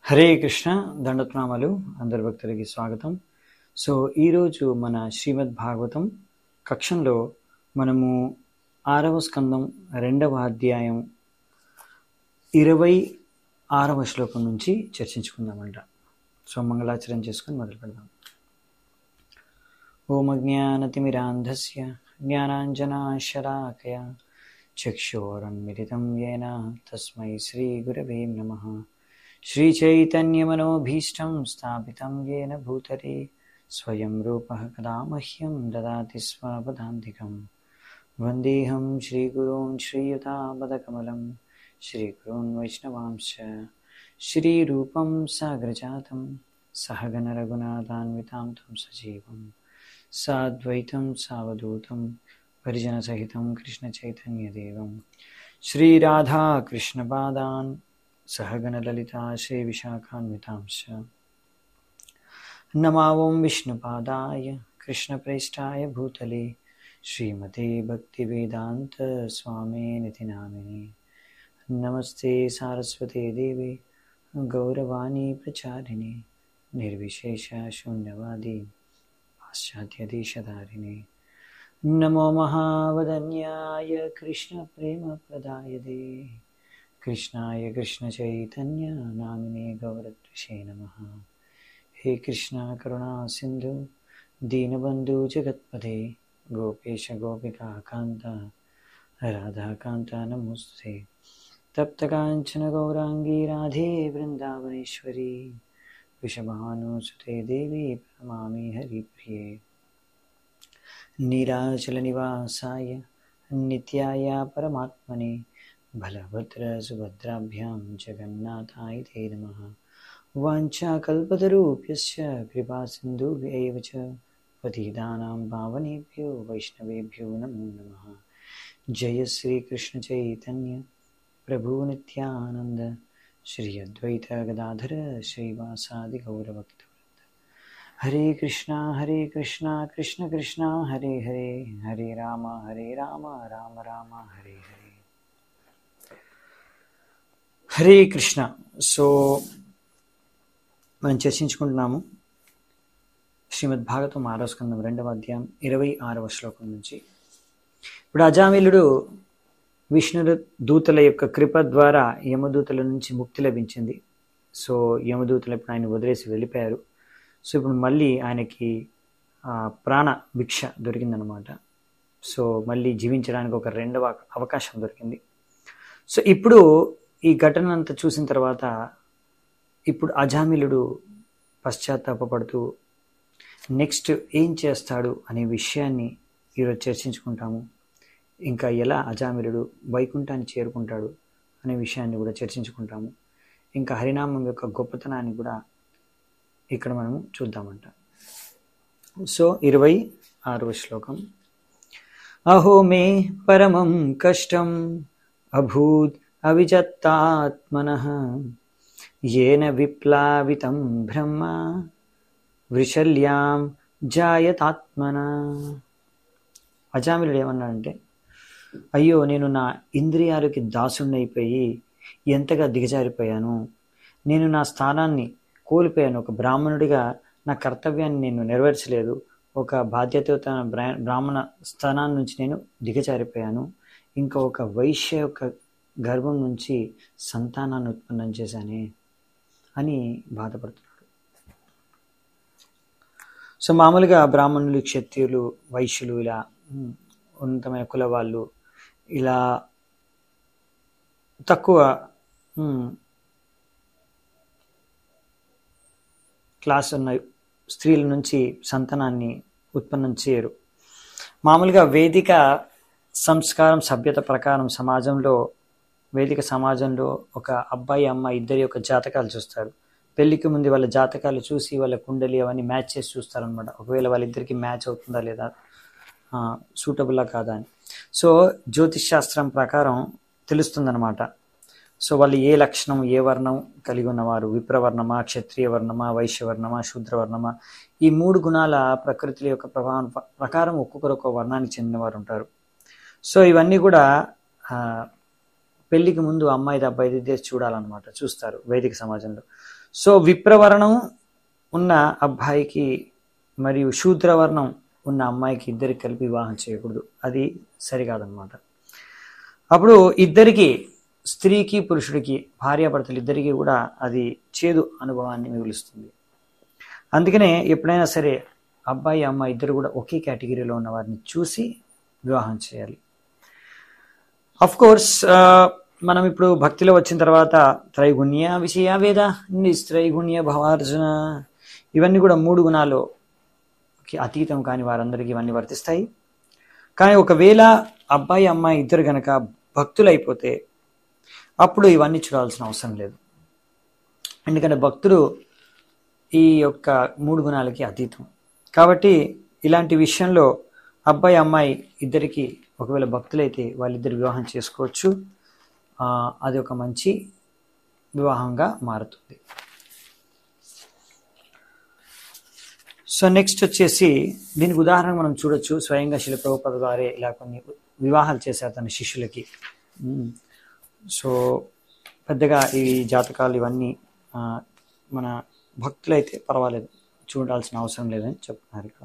హరే కృష్ణ దండప్నామాలు అందరి భక్తులకి స్వాగతం సో ఈరోజు మన శ్రీమద్ భాగవతం కక్షంలో మనము ఆరవ స్కందం రెండవ అధ్యాయం ఇరవై ఆరవ శ్లోకం నుంచి చర్చించుకుందామంట సో మంగళాచరణ చేసుకొని మొదలు పెడదాం ఓం అజ్ఞానతిమిరాంధస్య జ్ఞానాంజనాశలాకయ చక్షోరన్మిలితం येन తస్మై శ్రీగురవే నమః श्रीचैतन्यमनोभीष्टं स्थापितं येन भूतले स्वयं रूपः कदा मह्यं ददाति स्वपदान्तिकं वन्देऽहं श्रीगुरून् श्रीयुतापदकमलं श्रीगुरून् वैष्णवांश्च श्रीरूपं साग्रजातं सहगणरघुनाथान्वितां तं सजीवं साद्वैतं सावधूतं परिजनसहितं कृष्णचैतन्यदेवं श्रीराधाकृष्णपादान् सहगणललिता श्रीविशाखान्वितांश्च नमावं विष्णुपादाय कृष्णप्रेष्ठाय भूतले श्रीमते भक्तिवेदान्तस्वामिनिति नामिने नमस्ते सारस्वते देवे गौरवाणी प्रचारिणे निर्विशेषशून्यवादी पाश्चात्यदेशधारिणे नमो महावदन्याय कृष्णप्रेमप्रदायते कृष्णाय कृष्णचैतन्य नामिने गौरद्विषे नमः हे कृष्णा करुणा सिन्धु दीनबन्धु जगत्पथे गोपेश गोपिका कान्त राधाकान्त नमोऽस्ते तप्तकाञ्चन गौराङ्गी राधे वृन्दावनेश्वरी वृषभानुसुते देवी प्रणमामि हरिप्रिये नीराचलनिवासाय नित्याय परमात्मने बलभद्रसुभद्राभ्यां जगन्नाथाय ते नमः वाञ्छाकल्पतरूप्यश्च कृपासिन्धुभ्यैव च पतितानां पावनेभ्यो वैष्णवेभ्यो नमो नमः जय श्रीकृष्णचैतन्य प्रभुनित्यानन्द श्री अद्वैत गदाधर श्रीवासादिगौरभक्तवृन्द हरे कृष्णा हरे कृष्णा कृष्ण कृष्णा हरे हरे हरे राम हरे राम राम राम हरे हरे హరే కృష్ణ సో మనం చర్చించుకుంటున్నాము శ్రీమద్ భాగవతం ఆరో స్కందం రెండవ అధ్యాయం ఇరవై ఆరవ శ్లోకం నుంచి ఇప్పుడు అజామిలుడు విష్ణుడు దూతల యొక్క కృప ద్వారా యమదూతల నుంచి ముక్తి లభించింది సో యమదూతలు ఇప్పుడు ఆయన వదిలేసి వెళ్ళిపోయారు సో ఇప్పుడు మళ్ళీ ఆయనకి ప్రాణ భిక్ష దొరికిందనమాట సో మళ్ళీ జీవించడానికి ఒక రెండవ అవకాశం దొరికింది సో ఇప్పుడు ఈ ఘటన అంతా చూసిన తర్వాత ఇప్పుడు అజామిలుడు పశ్చాత్తాపడుతూ నెక్స్ట్ ఏం చేస్తాడు అనే విషయాన్ని ఈరోజు చర్చించుకుంటాము ఇంకా ఎలా అజామిలుడు వైకుంఠాన్ని చేరుకుంటాడు అనే విషయాన్ని కూడా చర్చించుకుంటాము ఇంకా హరినామం యొక్క గొప్పతనాన్ని కూడా ఇక్కడ మనము చూద్దామంట సో ఇరవై ఆరవ శ్లోకం అహో మే పరమం కష్టం అభూత్ అవిజత్తాత్మనః येन విప్లావితం బ్రహ్మ వృషల్యాం జాయతాత్మన అజామిలుడు ఏమన్నాడంటే అయ్యో నేను నా ఇంద్రియాలకి దాసుణ్ణైపోయి ఎంతగా దిగజారిపోయాను నేను నా స్థానాన్ని కోల్పోయాను ఒక బ్రాహ్మణుడిగా నా కర్తవ్యాన్ని నేను నెరవేర్చలేదు ఒక బాధ్యత బ్రాహ్మణ స్థానాన్ని నుంచి నేను దిగజారిపోయాను ఇంకా ఒక వైశ్య యొక్క గర్భం నుంచి సంతానాన్ని ఉత్పన్నం చేశానే అని బాధపడుతున్నాడు సో మామూలుగా బ్రాహ్మణులు క్షత్రియులు వైశ్యులు ఇలా ఉన్నతమైన కుల వాళ్ళు ఇలా తక్కువ క్లాస్ ఉన్న స్త్రీల నుంచి సంతానాన్ని ఉత్పన్నం చేయరు మామూలుగా వేదిక సంస్కారం సభ్యత ప్రకారం సమాజంలో వేదిక సమాజంలో ఒక అబ్బాయి అమ్మాయి ఇద్దరి యొక్క జాతకాలు చూస్తారు పెళ్లికి ముందు వాళ్ళ జాతకాలు చూసి వాళ్ళ కుండలి అవన్నీ మ్యాచ్ చేసి చూస్తారనమాట ఒకవేళ వాళ్ళిద్దరికి మ్యాచ్ అవుతుందా లేదా సూటబుల్లా కాదా అని సో జ్యోతిష్ శాస్త్రం ప్రకారం తెలుస్తుందన్నమాట సో వాళ్ళు ఏ లక్షణం ఏ వర్ణం కలిగి ఉన్నవారు విప్రవర్ణమా క్షత్రియ వర్ణమా వైశ్యవర్ణమా శూద్రవర్ణమా ఈ మూడు గుణాల ప్రకృతి యొక్క ప్రభావం ప్రకారం ఒక్కొక్కరు ఒక్కొక్క వర్ణానికి చెందినవారు ఉంటారు సో ఇవన్నీ కూడా పెళ్లికి ముందు అమ్మాయిది అబ్బాయిది ఇద్దరు చూడాలన్నమాట చూస్తారు వైదిక సమాజంలో సో విప్రవర్ణం ఉన్న అబ్బాయికి మరియు శూద్రవర్ణం ఉన్న అమ్మాయికి ఇద్దరికి కలిపి వివాహం చేయకూడదు అది సరికాదన్నమాట అప్పుడు ఇద్దరికి స్త్రీకి పురుషుడికి భార్యాభర్తలు ఇద్దరికి కూడా అది చేదు అనుభవాన్ని మిగులుస్తుంది అందుకనే ఎప్పుడైనా సరే అబ్బాయి అమ్మాయి ఇద్దరు కూడా ఒకే కేటగిరీలో ఉన్న వారిని చూసి వివాహం చేయాలి అఫ్ కోర్స్ మనం ఇప్పుడు భక్తిలో వచ్చిన తర్వాత త్రైగుణ్య విషయ వేద నిస్త్రైగుణ్య భవార్జున ఇవన్నీ కూడా మూడు గుణాలుకి అతీతం కాని వారందరికీ ఇవన్నీ వర్తిస్తాయి కానీ ఒకవేళ అబ్బాయి అమ్మాయి ఇద్దరు గనక భక్తులైపోతే అప్పుడు ఇవన్నీ చూడాల్సిన అవసరం లేదు ఎందుకంటే భక్తుడు ఈ యొక్క మూడు గుణాలకి అతీతం కాబట్టి ఇలాంటి విషయంలో అబ్బాయి అమ్మాయి ఇద్దరికి ఒకవేళ భక్తులైతే వాళ్ళిద్దరు వివాహం చేసుకోవచ్చు ఆ, అది ఒక మంచి వివాహంగా మారుతుంది సో నెక్స్ట్ వచ్చేసి దీనికి ఉదాహరణ మనం చూడొచ్చు స్వయంగా శిల ప్రభుపద వారే ఇలా కొన్ని వివాహాలు చేశారు తన శిష్యులకి ఉమ్. సో పెద్దగా ఈ జాతకాలు ఇవన్నీ ఆ, మన భక్తులైతే పర్వాలేదు చూడాల్సిన అవసరం లేదని చెప్తున్నారు ఇక్కడ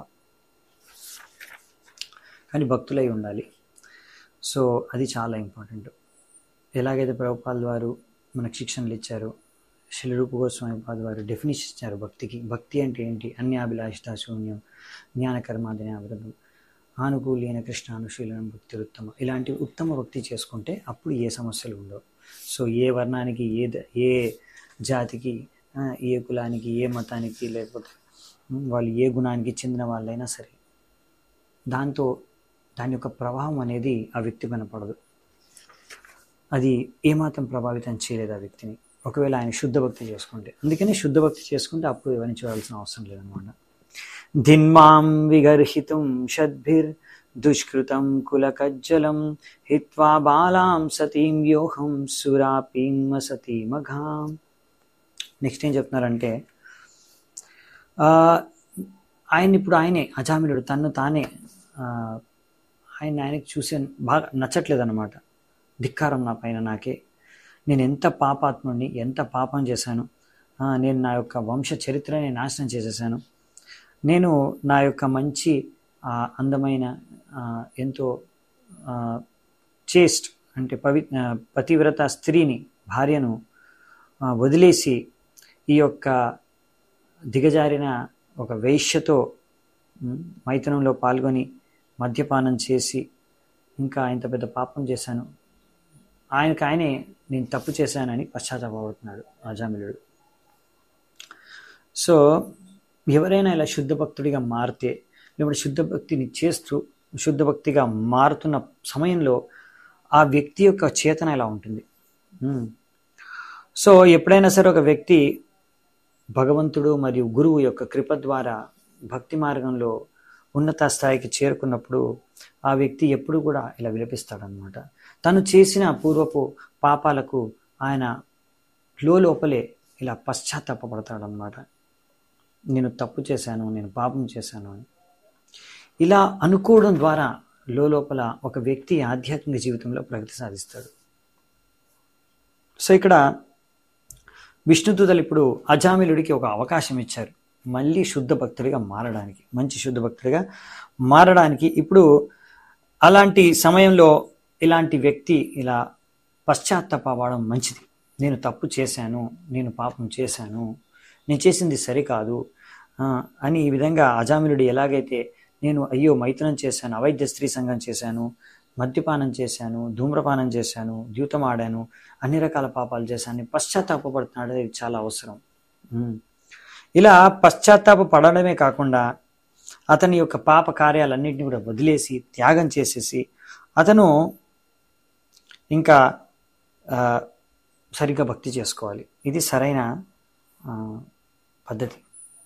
కానీ భక్తులై ఉండాలి సో అది చాలా ఇంపార్టెంట్ ఎలాగైతే ప్రభుపాల్ వారు మనకు శిక్షణలు ఇచ్చారో శిలరూప గోస్వామి పాద వారు డెఫినేషన్ ఇచ్చారు భక్తికి భక్తి అంటే ఏంటి అన్యాభిలాషిత శూన్యం జ్ఞానకర్మాదిని అవ్రతం ఆనుకూలైన కృష్ణానుశీలనం భక్తి ఉత్తమ ఇలాంటి ఉత్తమ భక్తి చేసుకుంటే అప్పుడు ఏ సమస్యలు ఉండవు సో ఏ వర్ణానికి ఏ ద- ఏ జాతికి ఆ, ఏ కులానికి ఏ మతానికి లేకపోతే ఉమ్, వాళ్ళు ఏ గుణానికి చెందిన వాళ్ళైనా సరే దాంతో దాని యొక్క ప్రభావం అనేది ఆ వ్యక్తి కనపడదు అది ఏమాత్రం ప్రభావితం చేయలేదు ఆ వ్యక్తిని ఒకవేళ ఆయన శుద్ధ భక్తి చేసుకుంటే అందుకని శుద్ధ భక్తి చేసుకుంటే అప్పుడు ఇవన్నీ చూడాల్సిన అవసరం లేదనమాట ధిన్మాం విగర్హితుం షద్భిర్ దుష్కృతం కులకజ్జలం హిత్వా బాలాం సతీం వ్యూహం సురాపీం సతీమఘాం నెక్స్ట్ ఏం చెప్తున్నారంటే ఆ, ఆయన ఇప్పుడు ఆయనే అజామిలుడు తన్ను తానే ఆ, ఆయన ఆయనకి చూసే బాగా నచ్చట్లేదు అనమాట ధిక్కారం నా పైన నాకే నేను ఎంత పాపాత్ముడిని ఎంత పాపం చేశాను ఆ, నేను నా యొక్క వంశ చరిత్రని నాశనం చేసేసాను నేను నా యొక్క మంచి ఆ, అందమైన ఆ, ఎంతో చేస్ట్ అంటే పవి ఆ, పతివ్రత స్త్రీని భార్యను ఆ, వదిలేసి ఈ యొక్క దిగజారిన ఒక వేశ్యతో ఉమ్, మైథునంలో పాల్గొని మద్యపానం చేసి ఇంకా ఇంత పెద్ద పాపం చేశాను ఆయనకు ఆయనే నేను తప్పు చేశానని పశ్చాత్తాపడుతున్నాడు అజామిలుడు సో ఎవరైనా ఇలా శుద్ధ భక్తుడిగా మారితే లేకపోతే శుద్ధ భక్తిని చేస్తూ శుద్ధ భక్తిగా మారుతున్న సమయంలో ఆ వ్యక్తి యొక్క చేతన ఎలా ఉంటుంది ఉమ్. సో ఎప్పుడైనా సరే ఒక వ్యక్తి భగవంతుడు మరియు గురువు యొక్క కృప ద్వారా భక్తి మార్గంలో ఉన్నత స్థాయికి చేరుకున్నప్పుడు ఆ వ్యక్తి ఎప్పుడు కూడా ఇలా విలపిస్తాడనమాట తను చేసిన పూర్వపు పాపాలకు ఆయన లోపలే ఇలా పశ్చాత్తాపడతాడనమాట నేను తప్పు చేశాను నేను పాపం చేశాను అని ఇలా అనుకోవడం ద్వారా లోపల ఒక వ్యక్తి ఆధ్యాత్మిక జీవితంలో ప్రగతి సాధిస్తాడు సో ఇక్కడ విష్ణుదూతలు ఇప్పుడు అజామిలుడికి ఒక అవకాశం ఇచ్చారు మళ్ళీ శుద్ధ భక్తుడిగా మారడానికి మంచి శుద్ధ భక్తుడిగా మారడానికి ఇప్పుడు అలాంటి సమయంలో ఇలాంటి వ్యక్తి ఇలా పశ్చాత్తాపడడం మంచిది నేను తప్పు చేశాను నేను పాపం చేశాను నేను చేసింది సరికాదు ఆ, అని ఈ విధంగా అజామిలుడు ఎలాగైతే నేను అయ్యో మైథునం చేశాను అవైద్య స్త్రీ సంఘం చేశాను మద్యపానం చేశాను ధూమ్రపానం చేశాను ద్యూతం ఆడాను అన్ని రకాల పాపాలు చేశాను అని పశ్చాత్తాపడుతున్నాడు అది చాలా అవసరం ఉమ్. ఇలా పశ్చాత్తాప పడడమే కాకుండా అతని యొక్క పాప కార్యాలన్నింటినీ కూడా వదిలేసి త్యాగం చేసేసి అతను ఇంకా ఆ, సరిగ్గా భక్తి చేసుకోవాలి ఇది సరైన ఆ, పద్ధతి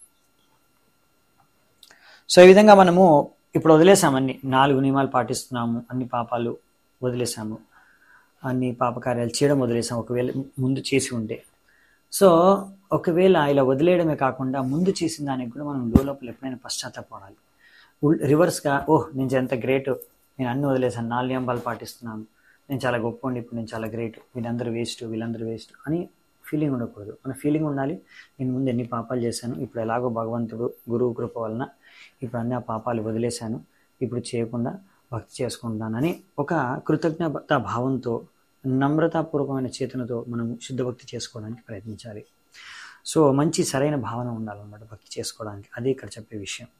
సో ఈ విధంగా మనము ఇప్పుడు వదిలేసాము అన్ని నాలుగు నియమాలు పాటిస్తున్నాము అన్ని పాపాలు వదిలేసాము అన్ని పాపకార్యాలు చేయడం వదిలేసాము ఒకవేళ ముందు చేసి ఉంటే సో ఒకవేళ ఇలా వదిలేయడమే కాకుండా ముందు చేసిన దానికి కూడా మనం లోపల ఎప్పుడైనా పశ్చాత్తాపడాలి ఉల్- రివర్స్గా ఓహ్ నేను ఎంత గ్రేట్ నేను అన్ని వదిలేసాను నాలుగు నియమాలు పాటిస్తున్నాను నేను చాలా గొప్ప ఇప్పుడు నేను చాలా గ్రేట్ వీళ్ళందరూ వేస్ట్ వీళ్ళందరూ వేస్ట్ అని ఫీలింగ్ ఉండకూడదు మన ఫీలింగ్ ఉండాలి నేను ముందు ఎన్ని పాపాలు చేశాను ఇప్పుడు ఎలాగో భగవంతుడు గురువు కృప వలన ఇప్పుడు అన్ని ఆ పాపాలు వదిలేశాను ఇప్పుడు చేయకుండా భక్తి చేసుకుంటున్నానని ఒక కృతజ్ఞత భావంతో నమ్రతాపూర్వకమైన చేతనతో మనం శుద్ధ భక్తి చేసుకోవడానికి ప్రయత్నించాలి సో మంచి సరైన భావన ఉండాలన్నమాట భక్తి చేసుకోవడానికి అదే ఇక్కడ చెప్పే విషయం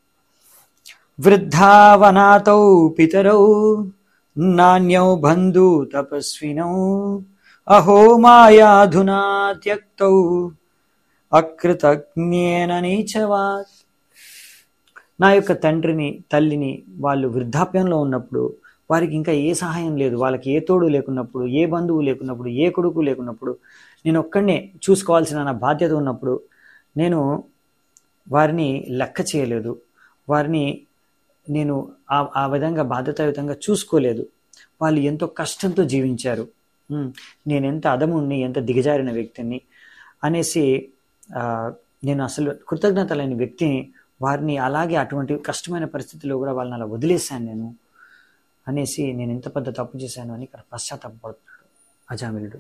వృద్ధావనాతౌ పితరౌ నాణ్యౌ బంధు తపస్వినౌ అహో మాయాధునా త్యక్తౌ అకృతజ్ఞేన నీచవాత్ నా యొక్క తండ్రిని తల్లిని వాళ్ళు వృద్ధాప్యంలో ఉన్నప్పుడు వారికి ఇంకా ఏ సహాయం లేదు వాళ్ళకి ఏ తోడు లేకున్నప్పుడు ఏ బంధువు లేకున్నప్పుడు ఏ కొడుకు లేకున్నప్పుడు నేను ఒక్కడనే చూసుకోవాల్సిన నా బాధ్యత ఉన్నప్పుడు నేను వారిని లెక్క చేయలేదు వారిని నేను ఆ ఆ విధంగా బాధ్యతాయుతంగా చూసుకోలేదు వాళ్ళు ఎంతో కష్టంతో జీవించారు ఉమ్, నేను ఎంత అదముణ్ణి ఎంత దిగజారిన వ్యక్తిని అనేసి ఆ, నేను అసలు కృతజ్ఞత లేని వ్యక్తిని వారిని అలాగే అటువంటి కష్టమైన పరిస్థితుల్లో కూడా వాళ్ళని అలా వదిలేశాను నేను అనేసి నేను ఎంత పెద్ద తప్పు చేశాను అని ఇక్కడ పశ్చాత్తాపడుతున్నాడు అజామిలుడు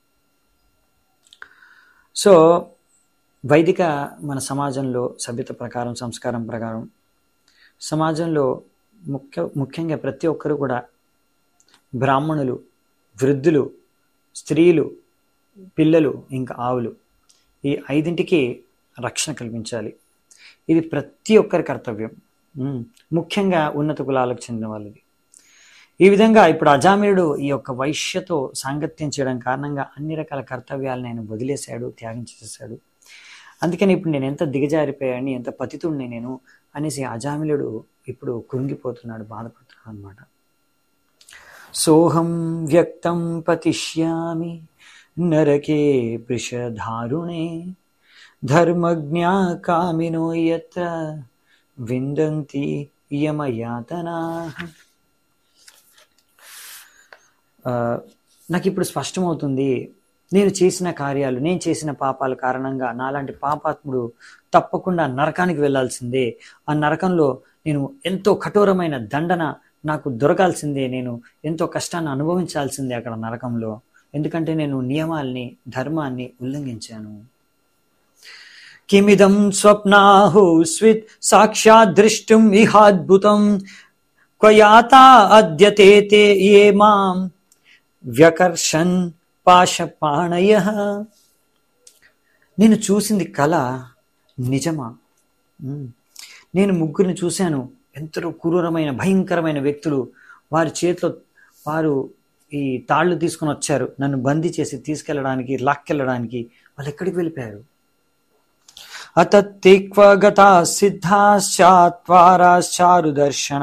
సో వైదిక మన సమాజంలో సభ్యత ప్రకారం సంస్కారం ప్రకారం సమాజంలో ముఖ్య ముఖ్యంగా ప్రతి ఒక్కరు కూడా బ్రాహ్మణులు వృద్ధులు స్త్రీలు పిల్లలు ఇంకా ఆవులు ఈ ఐదింటికి రక్షణ కల్పించాలి ఇది ప్రతి ఒక్కరి కర్తవ్యం ఉమ్, ముఖ్యంగా ఉన్నత కులాలకు చెందిన వాళ్ళది ఈ విధంగా ఇప్పుడు అజామిరుడు ఈ యొక్క వైశ్యతో సాంగత్యం చేయడం కారణంగా అన్ని రకాల కర్తవ్యాలను ఆయన వదిలేశాడు త్యాగం చేసేసాడు అందుకని ఇప్పుడు నేను ఎంత దిగజారిపోయాని ఎంత పతితుడిని నేను అనేసి అజామిలుడు ఇప్పుడు కృంగిపోతున్నాడు బాధపడుతున్నాడు అనమాట సోహం వ్యక్తం పతిష్యామి నరకే వృషధారుణే ధర్మజ్ఞా కామినో యత్ర విందంతి యమయాతనా ఆ, నాకు ఇప్పుడు స్పష్టమవుతుంది నేను చేసిన కార్యాలు నేను చేసిన పాపాల కారణంగా నాలాంటి పాపాత్ముడు తప్పకుండా నరకానికి వెళ్ళాల్సిందే ఆ నరకంలో నేను ఎంతో కఠోరమైన దండన నాకు దొరకాల్సిందే నేను ఎంతో కష్టాన్ని అనుభవించాల్సిందే అక్కడ నరకంలో ఎందుకంటే నేను నియమాల్ని ధర్మాన్ని ఉల్లంఘించాను కిమిదం స్వప్నాహు స్విత్ సాక్షాత్ దృష్టుం ఇహాద్భుతం క్వయాతా అద్యతే తే ఏ మాం వ్యకర్షన్ పాశపాణయ నేను చూసింది కళ నిజమా ఉమ్. నేను ముగ్గురిని చూశాను ఎంతో క్రూరమైన భయంకరమైన వ్యక్తులు వారి చేతిలో వారు ఈ తాళ్ళు తీసుకొని వచ్చారు నన్ను బందీ చేసి తీసుకెళ్ళడానికి లాక్కెళ్ళడానికి వాళ్ళు ఎక్కడికి వెళ్ళిపోయారు అతత్తిక్వగతా సిద్ధాశ్చాత్వారాశ్చారు దర్శన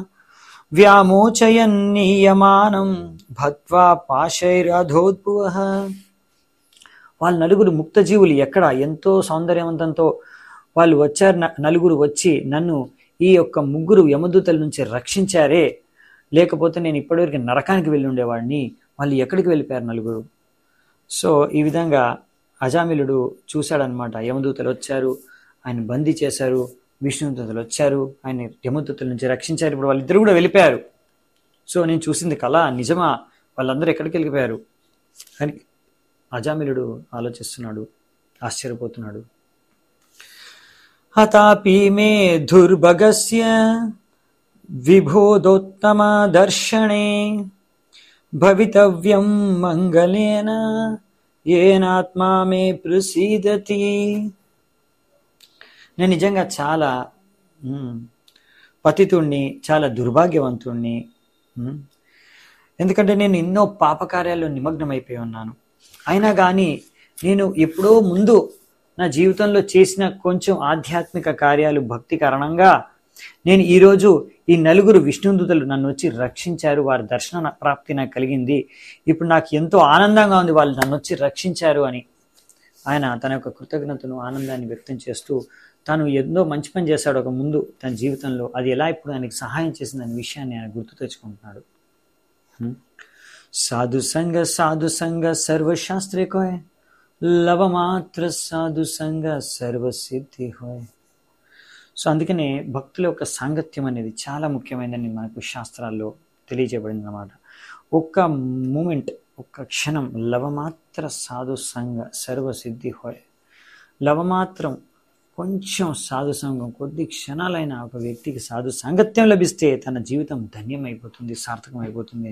వ్యామోచయన్నీయమానం భత్వా పాశైరధోద్భువ వాళ్ళ నలుగురు ముక్త జీవులు ఎక్కడ ఎంతో సౌందర్యవంతంతో వాళ్ళు వచ్చారు న- నలుగురు వచ్చి నన్ను ఈ యొక్క ముగ్గురు యమదూతల నుంచి రక్షించారే లేకపోతే నేను ఇప్పటివరకు నరకానికి వెళ్ళి ఉండేవాడిని వాళ్ళు ఎక్కడికి వెళ్ళిపోయారు నలుగురు సో ఈ విధంగా అజామిలుడు చూశాడనమాట యమదూతలు వచ్చారు ఆయన బందీ చేశారు విష్ణుదూతలు వచ్చారు ఆయన యమదూతల నుంచి రక్షించారు ఇప్పుడు వాళ్ళిద్దరు కూడా వెళ్ళిపోయారు సో నేను చూసింది కళ నిజమా వాళ్ళందరూ ఎక్కడికి వెళ్ళిపోయారు అని అజామిలుడు ఆలోచిస్తున్నాడు ఆశ్చర్యపోతున్నాడు హతాపి మే దుర్భగస్య విభోదోత్తమ దర్శనే భవితవ్యం మంగళేన ఏనాత్మా మే ప్రసీదతి నేను నిజంగా చాలా మ్, పతితుణ్ణి చాలా దుర్భాగ్యవంతుణ్ణి మ్, ఎందుకంటే నేను ఎన్నో పాపకార్యాల్లో నిమగ్నమైపోయి ఉన్నాను అయినా కానీ నేను ఎప్పుడో ముందు నా జీవితంలో చేసిన కొంచెం ఆధ్యాత్మిక కార్యాలు భక్తి కారణంగా నేను ఈరోజు ఈ నలుగురు విష్ణుదూతలు నన్ను వచ్చి రక్షించారు వారి దర్శన ప్రాప్తి నాకు కలిగింది ఇప్పుడు నాకు ఎంతో ఆనందంగా ఉంది వాళ్ళు నన్ను వచ్చి రక్షించారు అని ఆయన తన యొక్క కృతజ్ఞతను ఆనందాన్ని వ్యక్తం చేస్తూ తాను ఎన్నో మంచి పని చేశాడు ఒక ముందు తన జీవితంలో అది ఎలా ఇప్పుడు ఆయనకి సహాయం చేసిందనే విషయాన్ని ఆయన గుర్తు తెచ్చుకుంటున్నాడు హ్మ్. సాధు సంగ సాధు సంగ సర్వశాస్త్రే కోయ్ లవ మాత్ర సాధు సంగ సర్వసిద్ధి హోయ్ సో అందుకనే భక్తుల యొక్క సాంగత్యం అనేది చాలా ముఖ్యమైనదని మనకు శాస్త్రాల్లో తెలియజేయబడింది అనమాట ఒక్క మూమెంట్ ఒక్క క్షణం లవమాత్ర సాధు సంగ సర్వసిద్ధి హోయ్ లవమాత్రం కొంచెం సాధు సంఘం కొద్ది క్షణాలైన ఒక వ్యక్తికి సాధు సాంగత్యం లభిస్తే తన జీవితం ధన్యమైపోతుంది సార్థకం అయిపోతుంది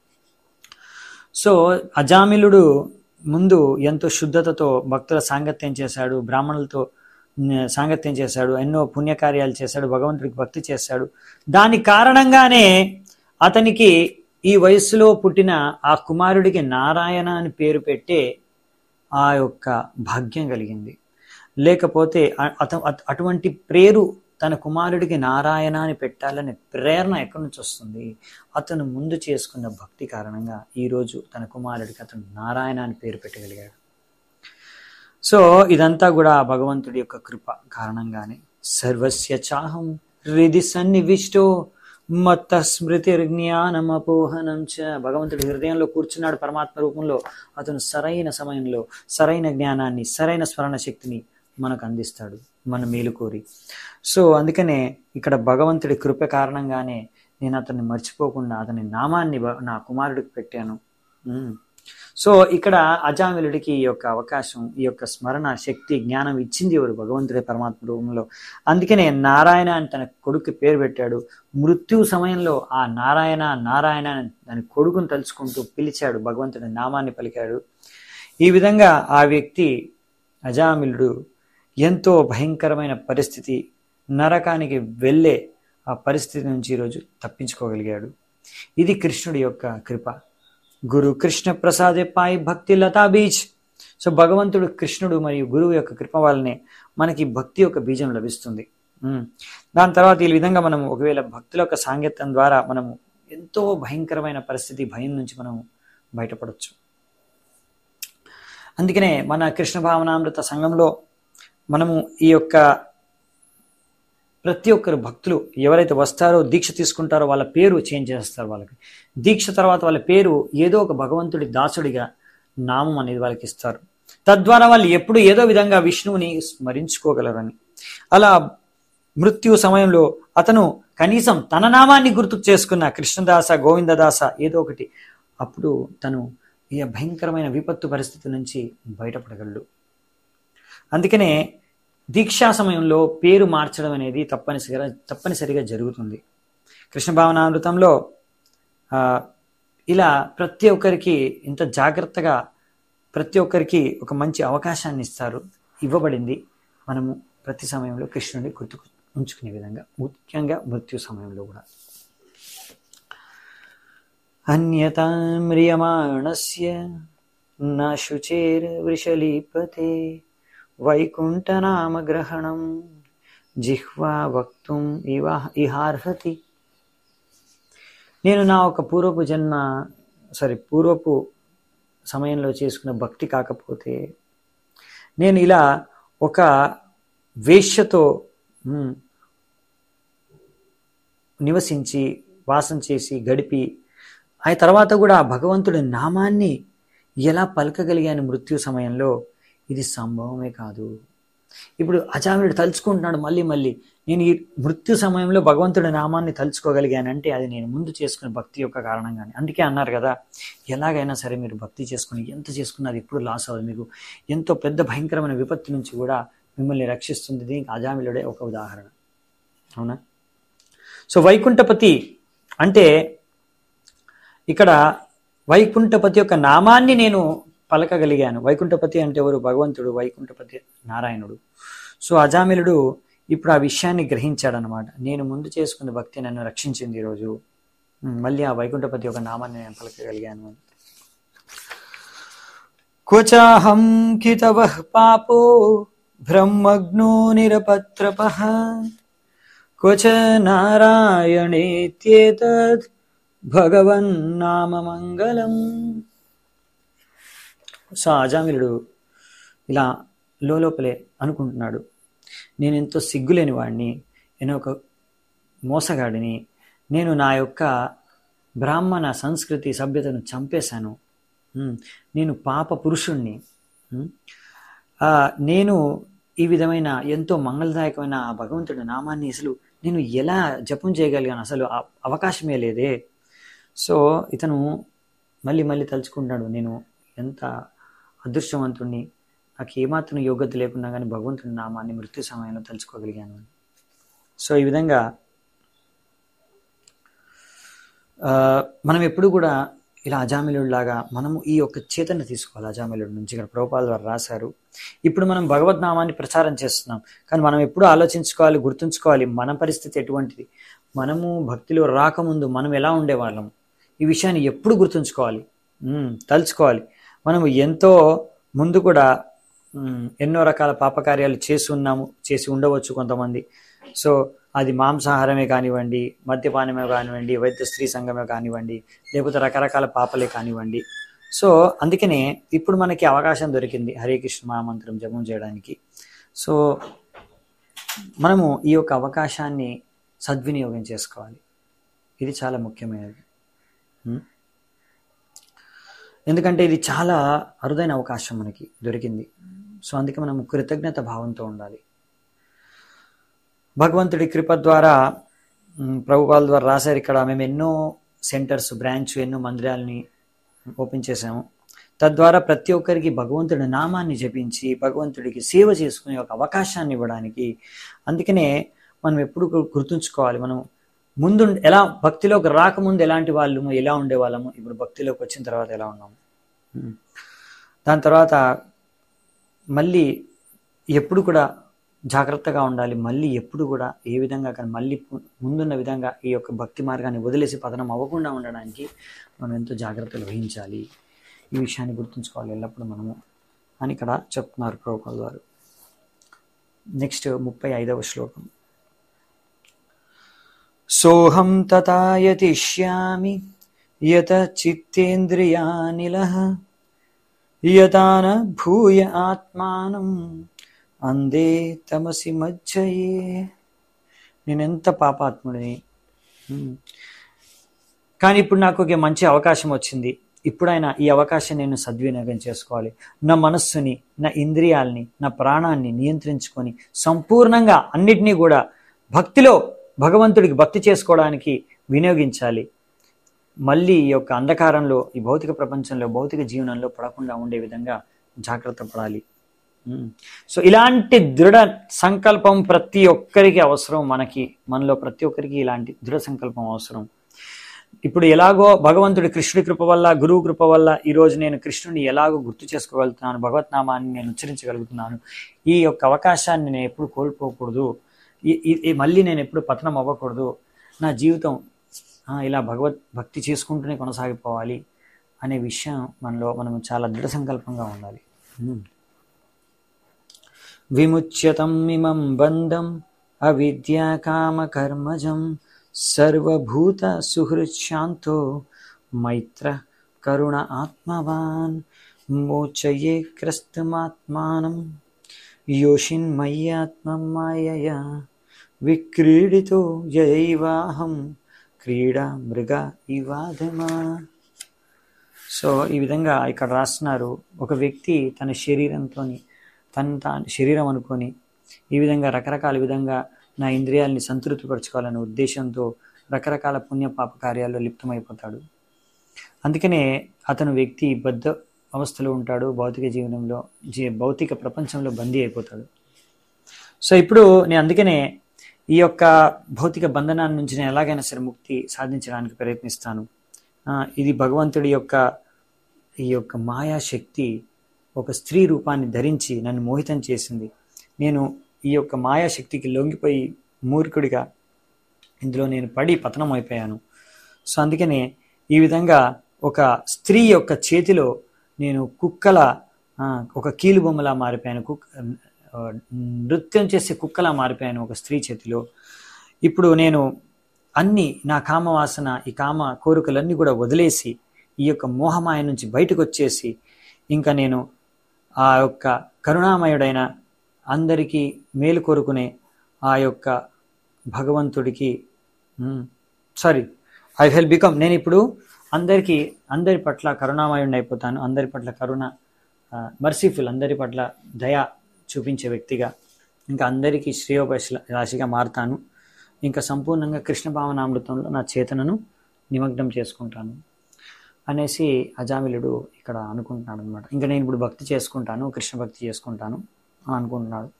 సో అజామిలుడు ముందు ఎంతో శుద్ధతతో భక్తుల సాంగత్యం చేశాడు బ్రాహ్మణులతో న- సాంగత్యం చేశాడు ఎన్నో పుణ్యకార్యాలు చేశాడు భగవంతుడికి భక్తి చేశాడు దాని కారణంగానే అతనికి ఈ వయస్సులో పుట్టిన ఆ కుమారుడికి నారాయణ అని పేరు పెట్టే ఆ యొక్క భాగ్యం కలిగింది లేకపోతే అ- అత అత- అటువంటి పేరు తన కుమారుడికి నారాయణ అని పెట్టాలనే ప్రేరణ ఎక్కడి నుంచి వస్తుంది అతను ముందు చేసుకున్న భక్తి కారణంగా ఈరోజు తన కుమారుడికి అతను నారాయణ అని పేరు పెట్టగలిగాడు సో ఇదంతా కూడా ఆ భగవంతుడి యొక్క కృప కారణంగానే సర్వస్య చాహం హృది సన్నివిష్టో మత్త స్మృతి జ్ఞానం అపోహనం చ భగవంతుడి హృదయంలో కూర్చున్నాడు పరమాత్మ రూపంలో అతను సరైన సమయంలో సరైన జ్ఞానాన్ని సరైన స్మరణ శక్తిని మనకు అందిస్తాడు మన మేలు కోరి సో అందుకనే ఇక్కడ భగవంతుడి కృప కారణంగానే నేను అతన్ని మర్చిపోకుండా అతని నామాన్ని బ- నా కుమారుడికి పెట్టాను ఉమ్. సో ఇక్కడ అజామిలుడికి ఈ యొక్క అవకాశం ఈ యొక్క స్మరణ శక్తి జ్ఞానం ఇచ్చింది ఎవరు భగవంతుడే పరమాత్మ రూపంలో అందుకనే నారాయణ అని తన కొడుకు పేరు పెట్టాడు మృత్యు సమయంలో ఆ నారాయణ నారాయణ అని దాని కొడుకును తలుచుకుంటూ పిలిచాడు భగవంతుడి నామాన్ని పలికాడు ఈ విధంగా ఆ వ్యక్తి అజామిలుడు ఎంతో భయంకరమైన పరిస్థితి నరకానికి వెళ్ళే ఆ పరిస్థితి నుంచి ఈరోజు తప్పించుకోగలిగాడు ఇది కృష్ణుడి యొక్క కృప గురు కృష్ణ ప్రసాదే పాయి భక్తి లతా బీజ్ సో భగవంతుడు కృష్ణుడు మరియు గురువు యొక్క కృప వల్లనే మనకి భక్తి యొక్క బీజం లభిస్తుంది ఉమ్. దాని తర్వాత ఈ విధంగా మనం ఒకవేళ భక్తుల యొక్క సాంగత్యం ద్వారా మనము ఎంతో భయంకరమైన పరిస్థితి భయం నుంచి మనం బయటపడవచ్చు అందుకనే మన కృష్ణ భావనామృత సంఘంలో మనము ఈ యొక్క ప్రతి ఒక్కరు భక్తులు ఎవరైతే వస్తారో దీక్ష తీసుకుంటారో వాళ్ళ పేరు చేంజ్ చేస్తారు వాళ్ళకి దీక్ష తర్వాత వాళ్ళ పేరు ఏదో ఒక భగవంతుడి దాసుడిగా నామం అనేది వాళ్ళకి ఇస్తారు తద్వారా వాళ్ళు ఎప్పుడు ఏదో విధంగా విష్ణువుని స్మరించుకోగలరని అలా మృత్యు సమయంలో అతను కనీసం తన నామాన్ని గుర్తు చేసుకున్న కృష్ణదాస గోవిందదాస ఏదో ఒకటి అప్పుడు తను ఈ భయంకరమైన విపత్తు పరిస్థితి నుంచి బయటపడగలడు అందుకనే దీక్షా సమయంలో పేరు మార్చడం అనేది తప్పనిసరిగా తప్పనిసరిగా జరుగుతుంది కృష్ణ భావనామృతంలో ఆ, ఇలా ప్రతి ఒక్కరికి ఇంత జాగ్రత్తగా ప్రతి ఒక్కరికి ఒక మంచి అవకాశాన్ని ఇస్తారు ఇవ్వబడింది మనము ప్రతి సమయంలో కృష్ణుడిని గుర్తు ఉంచుకునే విధంగా ముఖ్యంగా మృత్యు సమయంలో కూడా అన్యతామ్రియమాణస్య న శుచేర్వృషలీపతే వైకుంఠనామగ్రహణం జిహ్వా వక్తుం ఇవ ఇహార్హతి నేను నా ఒక పూర్వపు జన్మ సారీ పూర్వపు సమయంలో చేసుకున్న భక్తి కాకపోతే నేను ఇలా ఒక వేశ్యతో మ్, నివసించి వాసం చేసి గడిపి ఆ తర్వాత కూడా ఆ భగవంతుడి నామాన్ని ఎలా పలకగలిగాను మృత్యు సమయంలో ఇది సంభవమే కాదు ఇప్పుడు అజామినుడు తలుచుకుంటున్నాడు మళ్ళీ మళ్ళీ నేను ఈ మృత్యు సమయంలో భగవంతుడి నామాన్ని తలుచుకోగలిగానంటే అది నేను ముందు చేసుకున్న భక్తి యొక్క కారణంగానే అందుకే అన్నారు కదా ఎలాగైనా సరే మీరు భక్తి చేసుకుని ఎంత చేసుకున్నా అది ఎప్పుడు లాస్ అవ్వదు మీకు ఎంతో పెద్ద భయంకరమైన విపత్తు నుంచి కూడా మిమ్మల్ని రక్షిస్తుంది దీనికి అజామిలుడే ఒక ఉదాహరణ అవునా సో వైకుంఠపతి అంటే ఇక్కడ వైకుంఠపతి యొక్క నామాన్ని నేను పలకగలిగాను వైకుంఠపతి అంటే ఎవరు భగవంతుడు వైకుంఠపతి నారాయణుడు సో అజామిలుడు ఇప్పుడు ఆ విషయాన్ని గ్రహించాడనమాట నేను ముందు చేసుకున్న భక్తి నన్ను రక్షించింది ఈరోజు ఉమ్, మళ్ళీ ఆ వైకుంఠపతి యొక్క నామాన్ని నేను పలకగలిగాను అని క్వచాహం కితవ పాపో బ్రహ్మగ్నో నిరపత్రప క్వచ నారాయణేత్యేతద్ భగవన్నామ మంగళం సో అజామిలుడు ఇలా లోపలే అనుకుంటున్నాడు నేను ఎంతో సిగ్గులేని వాడిని నేను ఒక మోసగాడిని నేను నా యొక్క బ్రాహ్మణ సంస్కృతి సభ్యతను చంపేశాను ఉమ్, నేను పాప పురుషుణ్ణి ఉమ్, ఆ, నేను ఈ విధమైన ఎంతో మంగళదాయకమైన ఆ భగవంతుడి నామాన్ని అసలు నేను ఎలా జపం చేయగలిగాను అసలు ఆ అవకాశమే లేదే సో ఇతను మళ్ళీ మళ్ళీ తలుచుకుంటాడు నేను ఎంత అదృష్టవంతుణ్ణి నాకు ఏమాత్రం యోగ్యత లేకున్నా కానీ భగవంతుని నామాన్ని మృత్యు సమయంలో తలుచుకోగలిగాను అని సో ఈ విధంగా ఆ, మనం ఎప్పుడు కూడా ఇలా అజామిలుడిలాగా మనము ఈ యొక్క చేతన తీసుకోవాలి అజామిలుడి నుంచి ఇక్కడ ప్రభుపాల ద్వారా రాశారు ఇప్పుడు మనం భగవద్ నామాన్ని ప్రచారం చేస్తున్నాం కానీ మనం ఎప్పుడు ఆలోచించుకోవాలి గుర్తుంచుకోవాలి మన పరిస్థితి ఎటువంటిది మనము భక్తిలో రాకముందు మనం ఎలా ఉండేవాళ్ళం ఈ విషయాన్ని ఎప్పుడు గుర్తుంచుకోవాలి ఉమ్, తలుచుకోవాలి మనము ఎంతో ముందు కూడా ఉమ్, ఎన్నో రకాల పాపకార్యాలు చేసి ఉన్నాము చేసి ఉండవచ్చు కొంతమంది సో అది మాంసాహారమే కానివ్వండి మద్యపానమే కానివ్వండి వైద్య స్త్రీ సంఘమే కానివ్వండి లేకపోతే రకరకాల పాపలే కానివ్వండి సో అందుకనే ఇప్పుడు మనకి అవకాశం దొరికింది హరే కృష్ణ మహామంత్రం జపం చేయడానికి సో మనము ఈ యొక్క అవకాశాన్ని సద్వినియోగం చేసుకోవాలి ఇది చాలా ముఖ్యమైనది ఉం? ఎందుకంటే ఇది చాలా అరుదైన అవకాశం మనకి దొరికింది సో అందుకే మనం కృతజ్ఞత భావంతో ఉండాలి భగవంతుడి కృప ద్వారా ఉమ్, ప్రభుపాల ద్వారా రాశారు ఇక్కడ మేము ఎన్నో సెంటర్స్ బ్రాంచ్ ఎన్నో మందిరాలని ఓపెన్ చేశాము తద్వారా ప్రతి ఒక్కరికి భగవంతుడి నామాన్ని జపించి భగవంతుడికి సేవ చేసుకునే ఒక అవకాశాన్ని ఇవ్వడానికి అందుకనే మనం ఎప్పుడు గు- గుర్తుంచుకోవాలి మనం ముందు ఎలా భక్తిలోకి రాకముందు ఎలాంటి వాళ్ళము ఎలా ఉండేవాళ్ళము ఇప్పుడు భక్తిలోకి వచ్చిన తర్వాత ఎలా ఉన్నాము ఉమ్. దాని తర్వాత మళ్ళీ ఎప్పుడు కూడా జాగ్రత్తగా ఉండాలి మళ్ళీ ఎప్పుడు కూడా ఏ విధంగా కానీ మళ్ళీ పు- ముందున్న విధంగా ఈ యొక్క భక్తి మార్గాన్ని వదిలేసి పతనం అవ్వకుండా ఉండడానికి మనం ఎంతో జాగ్రత్తలు వహించాలి ఈ విషయాన్ని గుర్తుంచుకోవాలి ఎల్లప్పుడూ మనము అని ఇక్కడ చెప్తున్నారు ప్రభుపాల్ వారు నెక్స్ట్ ముప్పై ఐదవ శ్లోకం సోహం తథాయతిష్యామి యత చిత్తేంద్రియానిలః యతాన భూయ ఆత్మానం అందే తమసి మజ్జయే నేనెంత పాపాత్ముడిని హ్మ్. కానీ ఇప్పుడు నాకు ఒక మంచి అవకాశం వచ్చింది ఇప్పుడైనా ఈ అవకాశం నేను సద్వినియోగం చేసుకోవాలి నా మనస్సుని నా ఇంద్రియాల్ని నా ప్రాణాన్ని నియంత్రించుకొని సంపూర్ణంగా అన్నిటినీ కూడా భక్తిలో భగవంతుడికి భక్తి చేసుకోవడానికి వినియోగించాలి మళ్ళీ ఈ యొక్క అంధకారంలో ఈ భౌతిక ప్రపంచంలో భౌతిక జీవనంలో పడకుండా ఉండే విధంగా జాగ్రత్త పడాలి ఉమ్. సో ఇలాంటి దృఢ సంకల్పం ప్రతి ఒక్కరికి అవసరం మనకి మనలో ప్రతి ఒక్కరికి ఇలాంటి దృఢ సంకల్పం అవసరం ఇప్పుడు ఎలాగో భగవంతుడి కృష్ణుడి కృప వల్ల గురువు కృప వల్ల ఈ రోజు నేను కృష్ణుని ఎలాగో గుర్తు చేసుకోగలుగుతున్నాను భగవత్ నామాన్ని నేను ఉచ్చరించగలుగుతున్నాను ఈ యొక్క అవకాశాన్ని నేను ఎప్పుడు కోల్పోకూడదు ఈ- ఈ- ఈ మళ్ళీ నేను ఎప్పుడు పతనం అవ్వకూడదు నా జీవితం ఆ, ఇలా భగవత్ భక్తి చేసుకుంటూనే కొనసాగిపోవాలి అనే విషయం మనలో మనం చాలా దృఢ సంకల్పంగా ఉండాలి ఉమ్. విముచ్యతం ఇమం బంధం అవిద్యాకామకర్మజం సర్వభూత సుహృశాంతో మైత్ర కరుణ ఆత్మవాన్ మోచయే క్రస్తుమాత్మానం యోషిన్మయ్యాత్మం మాయయా విక్రీడితో యైవాహం క్రీడా మృగ ఇవాధమా సో ఈ విధంగా ఇక్కడ రాస్తున్నారు ఒక వ్యక్తి తన శరీరంతో తను తాను శరీరం అనుకొని ఈ విధంగా రకరకాల విధంగా నా ఇంద్రియాలని సంతృప్తిపరచుకోవాలనే ఉద్దేశంతో రకరకాల పుణ్య పాప కార్యాల్లో లిప్తమైపోతాడు అందుకనే అతను వ్యక్తి బద్ధ అవస్థలో ఉంటాడు భౌతిక జీవనంలో జీ భౌతిక ప్రపంచంలో బందీ అయిపోతాడు సో ఇప్పుడు నేను అందుకనే ఈ యొక్క భౌతిక బంధనాన్ని నుంచి నేను ఎలాగైనా సరే ముక్తి సాధించడానికి ప్రయత్నిస్తాను ఆ, ఇది భగవంతుడి యొక్క ఈ యొక్క మాయాశక్తి ఒక స్త్రీ రూపాన్ని ధరించి నన్ను మోహితం చేసింది నేను ఈ యొక్క మాయాశక్తికి లొంగిపోయి మూర్ఖుడిగా ఇందులో నేను పడి పతనం అయిపోయాను సో అందుకనే ఈ విధంగా ఒక స్త్రీ యొక్క చేతిలో నేను కుక్కల ఆ, ఒక కీలు బొమ్మలా మారిపోయాను కుక్క ఆ, నృత్యం చేసే కుక్కలా మారిపోయాను ఒక స్త్రీ చేతిలో ఇప్పుడు నేను అన్ని నా కామవాసన ఈ కామ కోరికలన్నీ కూడా వదిలేసి ఈ యొక్క మోహమాయ నుంచి బయటకు వచ్చేసి ఇంకా నేను ఆ యొక్క కరుణామయుడైన అందరికీ మేలు కోరుకునే ఆ యొక్క భగవంతుడికి సారీ ఐ హెల్ బికమ్ నేను ఇప్పుడు అందరికీ అందరి పట్ల కరుణామయుడిని అయిపోతాను అందరి పట్ల కరుణ మర్సిఫుల్ అందరి పట్ల దయ చూపించే వ్యక్తిగా ఇంకా అందరికీ శ్రేయోపశ రాశిగా మారుతాను ఇంకా సంపూర్ణంగా కృష్ణ భావనామృతంలో నా చేతనను నిమగ్నం చేసుకుంటాను అనేసి అజామిలుడు ఇక్కడ అనుకుంటున్నాడు అనమాట ఇంకా నేను ఇప్పుడు భక్తి చేసుకుంటాను కృష్ణ భక్తి చేసుకుంటాను అని అనుకుంటున్నాడు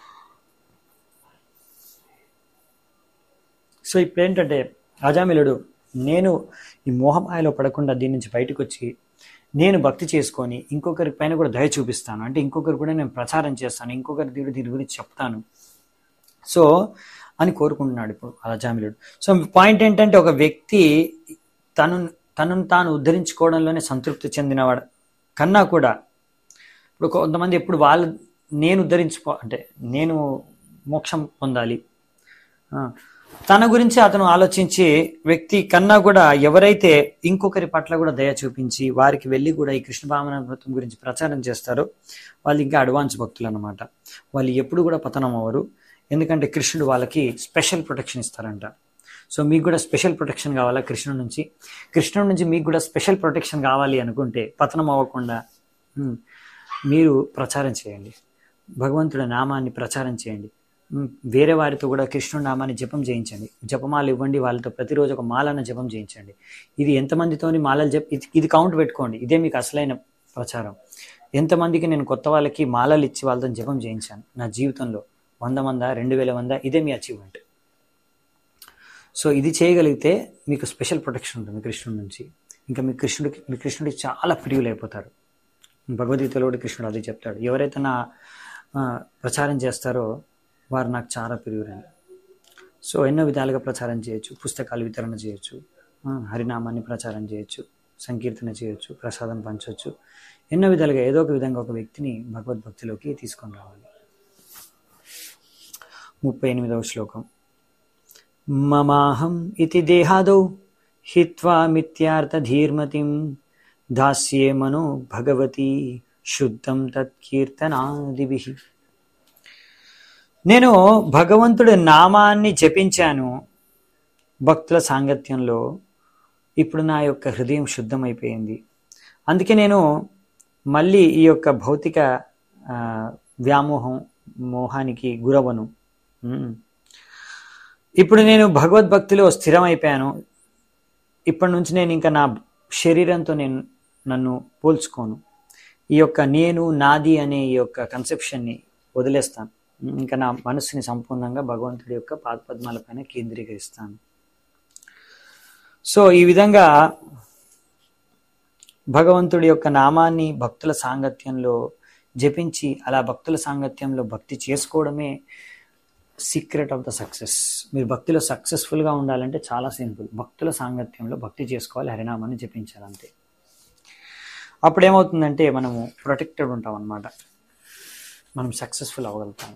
సో ఇప్పుడు ఏంటంటే అజామిలుడు నేను ఈ మోహమాయలో పడకుండా దీని నుంచి బయటకు వచ్చి నేను భక్తి చేసుకొని ఇంకొకరి పైన కూడా దయ చూపిస్తాను అంటే ఇంకొకరు కూడా నేను ప్రచారం చేస్తాను ఇంకొకరి దీని దీని గురించి చెప్తాను సో అని కోరుకుంటున్నాడు ఇప్పుడు అజామిలుడు సో పాయింట్ ఏంటంటే ఒక వ్యక్తి తను తనను తాను ఉద్ధరించుకోవడంలోనే సంతృప్తి చెందినవాడు కన్నా కూడా ఇప్పుడు కొంతమంది ఎప్పుడు వాళ్ళు నేను ఉద్ధరించుకో అంటే నేను మోక్షం పొందాలి ఆ, తన గురించి అతను ఆలోచించి వ్యక్తి కన్నా కూడా ఎవరైతే ఇంకొకరి పట్ల కూడా దయ చూపించి వారికి వెళ్ళి కూడా ఈ కృష్ణ భావనామృతం గురించి ప్రచారం చేస్తారో వాళ్ళు ఇంకా అడ్వాన్స్ భక్తులు అనమాట వాళ్ళు ఎప్పుడు కూడా పతనం అవ్వరు ఎందుకంటే కృష్ణుడు వాళ్ళకి స్పెషల్ ప్రొటెక్షన్ ఇస్తారంట సో మీకు కూడా స్పెషల్ ప్రొటెక్షన్ కావాలా కృష్ణుడి నుంచి కృష్ణుడి నుంచి మీకు కూడా స్పెషల్ ప్రొటెక్షన్ కావాలి అనుకుంటే పతనం అవ్వకుండా ఉమ్, మీరు ప్రచారం చేయండి భగవంతుడి నామాన్ని ప్రచారం చేయండి ఉమ్, వేరే వారితో కూడా కృష్ణుడి నామాన్ని జపం చేయించండి జపమాలు ఇవ్వండి వాళ్ళతో ప్రతిరోజు ఒక మాలన్న జపం చేయించండి ఇది ఎంతమందితోని మాలలు జప్ ఇది ఇది కౌంట్ పెట్టుకోండి ఇదే మీకు అసలైన ప్రచారం ఎంతమందికి నేను కొత్త వాళ్ళకి మాలలు ఇచ్చి వాళ్ళతో జపం చేయించాను నా జీవితంలో వంద మంద రెండు వేల మంద ఇదే మీ అచీవ్మెంట్ సో ఇది చేయగలిగితే మీకు స్పెషల్ ప్రొటెక్షన్ ఉంటుంది కృష్ణుడి నుంచి ఇంకా మీ కృష్ణుడికి మీ కృష్ణుడికి చాలా ప్రియులైపోతారు భగవద్గీతలో కూడా కృష్ణుడు అది చెప్తాడు ఎవరైతే నా ఆ, ప్రచారం చేస్తారో వారు నాకు చాలా ప్రియులని సో ఎన్నో విధాలుగా ప్రచారం చేయొచ్చు పుస్తకాలు వితరణ చేయొచ్చు ఆ, హరినామాన్ని ప్రచారం చేయొచ్చు సంకీర్తన చేయొచ్చు ప్రసాదం పంచవచ్చు ఎన్నో విధాలుగా ఏదో ఒక విధంగా ఒక వ్యక్తిని భగవద్భక్తిలోకి తీసుకొని రావాలి ముప్పై ఎనిమిదవ శ్లోకం మమాహం ఇతి దేహాదౌ హిత్వా మిథ్యార్థధీర్మతిం దాస్యే మనో భగవతి శుద్ధం తత్కీర్తనాదిభి నేను భగవంతుడి నామాన్ని జపించాను భక్తుల సాంగత్యంలో ఇప్పుడు నా యొక్క హృదయం శుద్ధమైపోయింది అందుకే నేను మళ్ళీ ఈ యొక్క భౌతిక ఆ, వ్యామోహం మోహానికి గురవను ఉమ్. ఇప్పుడు నేను భగవద్భక్తిలో స్థిరమైపోయాను ఇప్పటి నుంచి నేను ఇంకా నా శరీరంతో నేను నన్ను పోల్చుకోను ఈ యొక్క నేను నాది అనే ఈ యొక్క కన్సెప్షన్ని వదిలేస్తాను ఇంకా నా మనసుని సంపూర్ణంగా భగవంతుడి యొక్క పాదపద్మాలపైన కేంద్రీకరిస్తాను సో ఈ విధంగా భగవంతుడి యొక్క నామాన్ని భక్తుల సాంగత్యంలో జపించి అలా భక్తుల సాంగత్యంలో భక్తి చేసుకోవడమే సీక్రెట్ ఆఫ్ ద సక్సెస్ మీరు భక్తిలో సక్సెస్ఫుల్గా ఉండాలంటే చాలా సింపుల్ భక్తుల సాంగత్యంలో భక్తి చేసుకోవాలి హరినామాన్ని జపించాలి అంతే అప్పుడు ఏమవుతుందంటే మనము ప్రొటెక్టెడ్ ఉంటాం అన్నమాట మనం సక్సెస్ఫుల్ అవ్వగలుగుతాం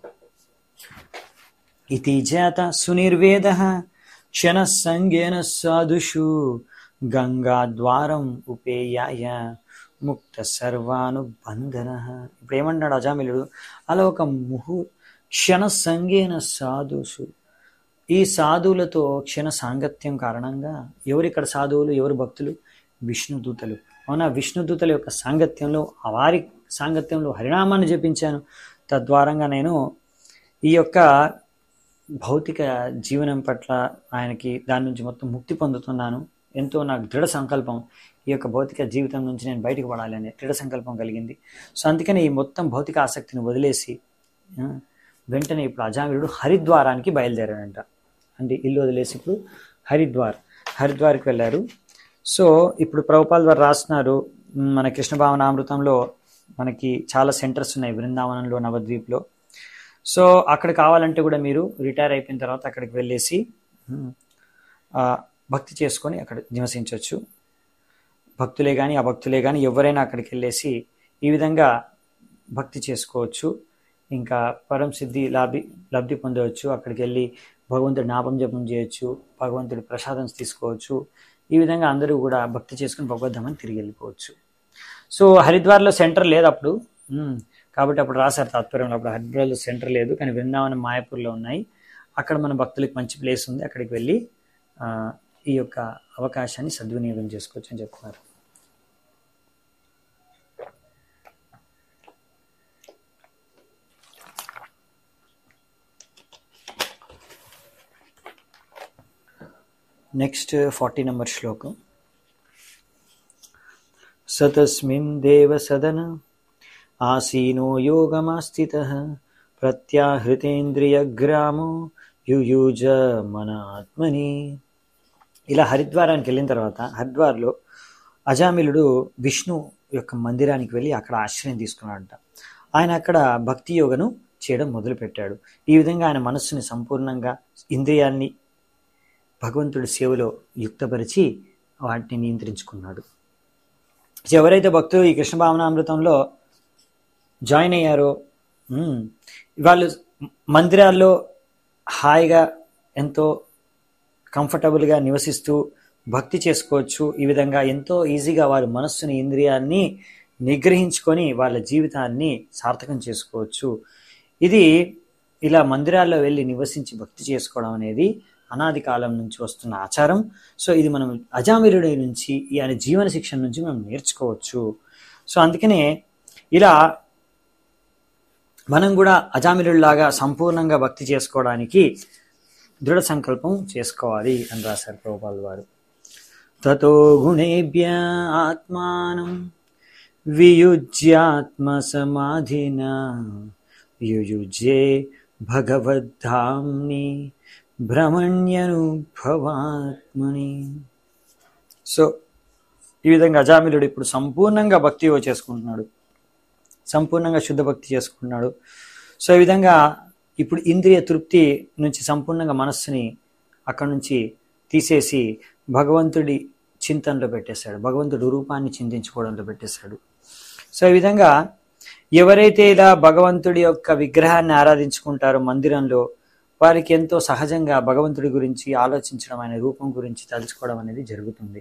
ఇది జాత సునిర్వేద క్షణ సంగేన సాధుషు గంగాద్వారం ఉపేయాయ ముక్త సర్వానుబంధన ఇప్పుడు ఏమంటున్నాడు అజామిలుడు అలా ఒక ముహు క్షణ సంగేన సాధుషు ఈ సాధువులతో క్షణ సాంగత్యం కారణంగా ఎవరు ఇక్కడ సాధువులు ఎవరు భక్తులు విష్ణుదూతలు అవునా విష్ణుదూతల యొక్క సాంగత్యంలో ఆ వారి సాంగత్యంలో హరినామాన్ని జపించాను తద్వారంగా నేను ఈ యొక్క భౌతిక జీవనం పట్ల ఆయనకి దాని నుంచి మొత్తం ముక్తి పొందుతున్నాను ఎంతో నాకు దృఢ సంకల్పం ఈ యొక్క భౌతిక జీవితం నుంచి నేను బయటకు పడాలి అనే దృఢ సంకల్పం కలిగింది సో అందుకని ఈ మొత్తం భౌతిక ఆసక్తిని వదిలేసి ఆ, వెంటనే ఇప్పుడు అజామిలుడు హరిద్వారానికి బయలుదేరాడంట అంటే ఇల్లు వదిలేసి ఇప్పుడు హరిద్వార్ హరిద్వార్కి వెళ్ళారు సో ఇప్పుడు ప్రభుపాల్ వారు రాస్తున్నారు మ్, మన కృష్ణ భావనామృతంలో మనకి చాలా సెంటర్స్ ఉన్నాయి బృందావనంలో నవద్వీప్లో సో అక్కడ కావాలంటే కూడా మీరు రిటైర్ అయిపోయిన తర్వాత అక్కడికి వెళ్ళేసి మ్, ఆ, భక్తి చేసుకొని అక్కడ నివసించవచ్చు భక్తులే కానీ అభక్తులే కానీ ఎవరైనా అక్కడికి వెళ్ళేసి ఈ విధంగా భక్తి చేసుకోవచ్చు ఇంకా పరం సిద్ధి లబ్ధి లబ్ధి పొందవచ్చు అక్కడికి వెళ్ళి భగవంతుడి నాపం జపం చేయొచ్చు భగవంతుడి ప్రసాదం తీసుకోవచ్చు ఈ విధంగా అందరూ కూడా భక్తి చేసుకుని భగవద్ధామని తిరిగి వెళ్ళిపోవచ్చు సో హరిద్వార్లో సెంటర్ లేదు అప్పుడు ఉమ్, కాబట్టి అప్పుడు రాశారు తాత్పర్యంలో అప్పుడు హరిద్వార్లో సెంటర్ లేదు కానీ బృందావనం మాయాపూర్లో ఉన్నాయి అక్కడ మన భక్తులకి మంచి ప్లేస్ ఉంది అక్కడికి వెళ్ళి ఆ, ఈ యొక్క అవకాశాన్ని సద్వినియోగం చేసుకోవచ్చు అని చెప్తున్నారు నెక్స్ట్ ఫార్టీ నెంబర్ శ్లోకం సతస్మిన్ దేవ సదన ఆసీనో యోగమాస్థిత ప్రత్యాహృతేంద్రియగ్రామో యుయూజ మన ఆత్మని ఇలా హరిద్వారానికి వెళ్ళిన తర్వాత హరిద్వార్లో అజామిలుడు విష్ణు యొక్క మందిరానికి వెళ్ళి అక్కడ ఆశ్రయం తీసుకున్నాడంట ఆయన అక్కడ భక్తి యోగను చేయడం మొదలుపెట్టాడు ఈ విధంగా ఆయన మనస్సుని సంపూర్ణంగా ఇంద్రియాన్ని భగవంతుడి సేవలో యుక్తపరిచి వాటిని నియంత్రించుకున్నాడు సో ఎవరైతే భక్తులు ఈ కృష్ణ భావనామృతంలో జాయిన్ అయ్యారో మ్మ్, వాళ్ళు మందిరాల్లో హాయిగా ఎంతో కంఫర్టబుల్గా నివసిస్తూ భక్తి చేసుకోవచ్చు ఈ విధంగా ఎంతో ఈజీగా వారి మనస్సుని ఇంద్రియాన్ని నిగ్రహించుకొని వాళ్ళ జీవితాన్ని సార్థకం చేసుకోవచ్చు ఇది ఇలా మందిరాల్లో వెళ్ళి నివసించి భక్తి చేసుకోవడం అనేది అనాది కాలం నుంచి వస్తున్న ఆచారం సో ఇది మనం అజామిరుడి నుంచి ఈ ఆయన జీవన శిక్షణ నుంచి మనం నేర్చుకోవచ్చు సో అందుకనే ఇలా మనం కూడా అజామిరుడిలాగా సంపూర్ణంగా భక్తి చేసుకోవడానికి దృఢ సంకల్పం చేసుకోవాలి అని రాశారు ప్రభుపాల్ వారు తతో గుణేభ్య ఆత్మానం వియుజ్యాత్మ సమాధిన యుయుజే భగవద్ధామ్ని భ్రమణ్యనుభవాత్మని సో ఈ విధంగా అజామిలుడు ఇప్పుడు సంపూర్ణంగా భక్తి చేసుకుంటున్నాడు సంపూర్ణంగా శుద్ధ భక్తి చేసుకుంటున్నాడు సో ఈ విధంగా ఇప్పుడు ఇంద్రియ తృప్తి నుంచి సంపూర్ణంగా మనస్సుని అక్కడి నుంచి తీసేసి భగవంతుడి చింతనలో పెట్టేశాడు భగవంతుడి రూపాన్ని చింతించుకోవడంలో పెట్టేశాడు సో ఈ విధంగా ఎవరైతే ఇలా భగవంతుడి యొక్క విగ్రహాన్ని ఆరాధించుకుంటారో మందిరంలో వారికి ఎంతో సహజంగా భగవంతుడి గురించి ఆలోచించడం ఆయన రూపం గురించి తలుచుకోవడం అనేది జరుగుతుంది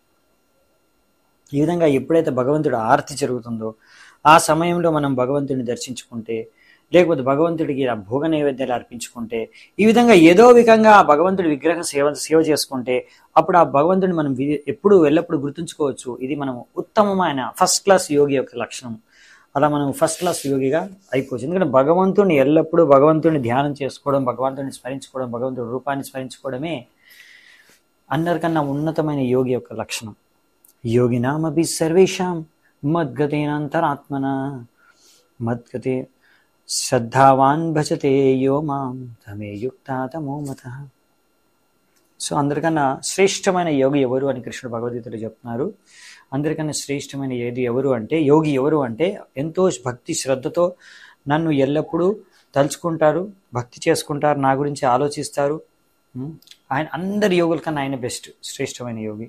ఈ విధంగా ఎప్పుడైతే భగవంతుడు ఆరతి జరుగుతుందో ఆ సమయంలో మనం భగవంతుడిని దర్శించుకుంటే లేకపోతే భగవంతుడికి ఇలా భోగ నైవేద్యాలు అర్పించుకుంటే ఈ విధంగా ఏదో విధంగా ఆ భగవంతుడి విగ్రహం సేవ సేవ చేసుకుంటే అప్పుడు ఆ భగవంతుడిని మనం వి- ఎప్పుడు ఎల్లప్పుడూ గుర్తుంచుకోవచ్చు ఇది మనం ఉత్తమమైన ఫస్ట్ క్లాస్ యోగి యొక్క లక్షణం అలా మనం ఫస్ట్ క్లాస్ యోగిగా అయిపోవచ్చు ఎందుకంటే భగవంతుడిని ఎల్లప్పుడూ భగవంతుడిని ధ్యానం చేసుకోవడం భగవంతుడిని స్మరించుకోవడం భగవంతుడి రూపాన్ని స్మరించుకోవడమే అందరికన్నా ఉన్నతమైన యోగి యొక్క లక్షణం యోగినామపి సర్వేషాం మద్గతేనాంతరాత్మన మద్గతే శ్రద్ధావాన్ భజతే యో మాం తమే యుక్త తమోమత సో అందరికన్నా శ్రేష్టమైన యోగి ఎవరు అని కృష్ణుడు భగవద్గీతలో చెప్తున్నారు అందరికన్నా శ్రేష్టమైన ఏది ఎవరు అంటే యోగి ఎవరు అంటే ఎంతో భక్తి శ్రద్ధతో నన్ను ఎల్లప్పుడూ తలుచుకుంటారు భక్తి చేసుకుంటారు నా గురించి ఆలోచిస్తారు ఉం? ఆయన అందరి యోగుల కన్నా ఆయన బెస్ట్ శ్రేష్టమైన యోగి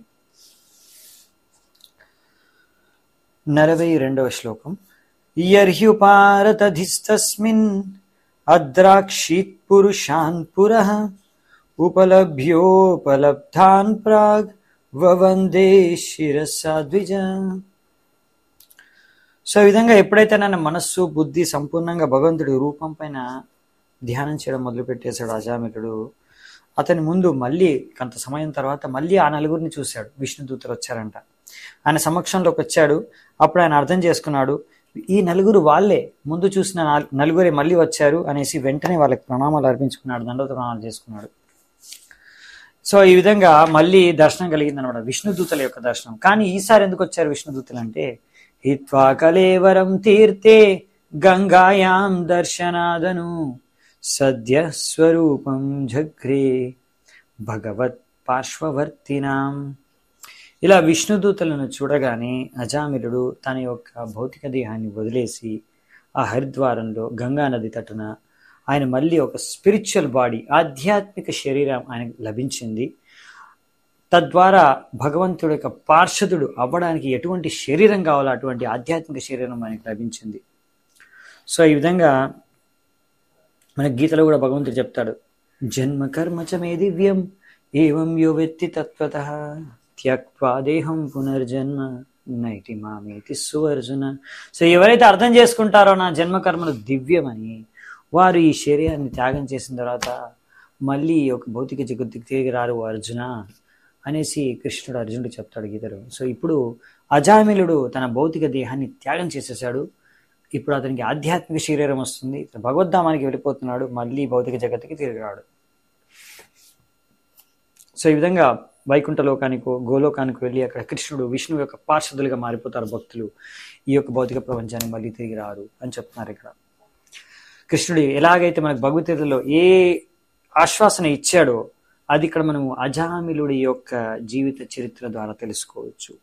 నలభై రెండవ శ్లోకం యర్హ్యుపారతధిస్తస్మిన్ అద్రాక్షీత్ పురుషాన్ పురః ఉపలభ్యోపలబ్ధాన్ ప్రాగ్ వవందే శిరసా ద్విజ సో ఈ విధంగా ఎప్పుడైతే నన్ను మనస్సు బుద్ధి సంపూర్ణంగా భగవంతుడి రూపం పైన ధ్యానం చేయడం మొదలుపెట్టేశాడు అజామిలుడు అతని ముందు మళ్ళీ కొంత సమయం తర్వాత మళ్ళీ ఆ నలుగురిని చూశాడు విష్ణుదూతలు వచ్చారంట ఆయన సమక్షంలోకి వచ్చాడు అప్పుడు ఆయన అర్థం చేసుకున్నాడు ఈ నలుగురు వాళ్ళే ముందు చూసిన నాల్- నలుగురే మళ్ళీ వచ్చారు అనేసి వెంటనే వాళ్ళకి ప్రణామాలు అర్పించుకున్నాడు దండోత ప్రణామాలు చేసుకున్నాడు సో ఈ విధంగా మళ్ళీ దర్శనం కలిగింది అనమాట విష్ణుదూతల యొక్క దర్శనం కానీ ఈసారి ఎందుకు వచ్చారు విష్ణుదూతలు అంటే హిత్వా కలేవరం తీర్థే గంగాయాం దర్శనాదను సద్య స్వరూపం జగ్రే భగవత్ పార్శ్వవర్తినాం ఇలా విష్ణుదూతలను చూడగానే అజామిలుడు తన యొక్క భౌతిక దేహాన్ని వదిలేసి ఆ హరిద్వారంలో గంగా నది తటున ఆయన మళ్ళీ ఒక స్పిరిచువల్ బాడీ ఆధ్యాత్మిక శరీరం ఆయనకు లభించింది తద్వారా భగవంతుడి యొక్క పార్షదుడు అవ్వడానికి ఎటువంటి శరీరం కావాలో అటువంటి ఆధ్యాత్మిక శరీరం ఆయనకు లభించింది సో ఈ విధంగా మన గీతలో కూడా భగవంతుడు చెప్తాడు జన్మ కర్మ చ మే దివ్యం ఏవం యో వెత్తి తత్వత త్యక్వా దేహం పునర్జన్మ నైతి మామేతి సువర్జున సో ఎవరైతే అర్థం చేసుకుంటారో నా జన్మ కర్మలు దివ్యమని వారు ఈ శరీరాన్ని త్యాగం చేసిన తర్వాత మళ్ళీ ఒక భౌతిక జగత్తుకి తిరిగి రారు ఓ అర్జున అనేసి కృష్ణుడు అర్జునుడు చెప్తాడు గీతలో సో ఇప్పుడు అజామిలుడు తన భౌతిక దేహాన్ని త్యాగం చేసేసాడు ఇప్పుడు అతనికి ఆధ్యాత్మిక శరీరం వస్తుంది ఇతను భగవద్ధామానికి వెళ్ళిపోతున్నాడు మళ్ళీ భౌతిక జగత్తుకి తిరిగి రాడు సో ఈ విధంగా వైకుంఠ లోకానికో గోలోకానికి వెళ్ళి అక్కడ కృష్ణుడు విష్ణువు యొక్క పార్షదులుగా మారిపోతారు భక్తులు ఈ యొక్క భౌతిక ప్రపంచానికి మళ్ళీ తిరిగి రారు అని చెప్తున్నారు ఇక్కడ కృష్ణుడు ఎలాగైతే మనకు భగవద్గీతలో ఏ ఆశ్వాసన ఇచ్చాడో అది ఇక్కడ మనము అజామిలుడి యొక్క జీవిత చరిత్ర ద్వారా తెలుసుకోవచ్చు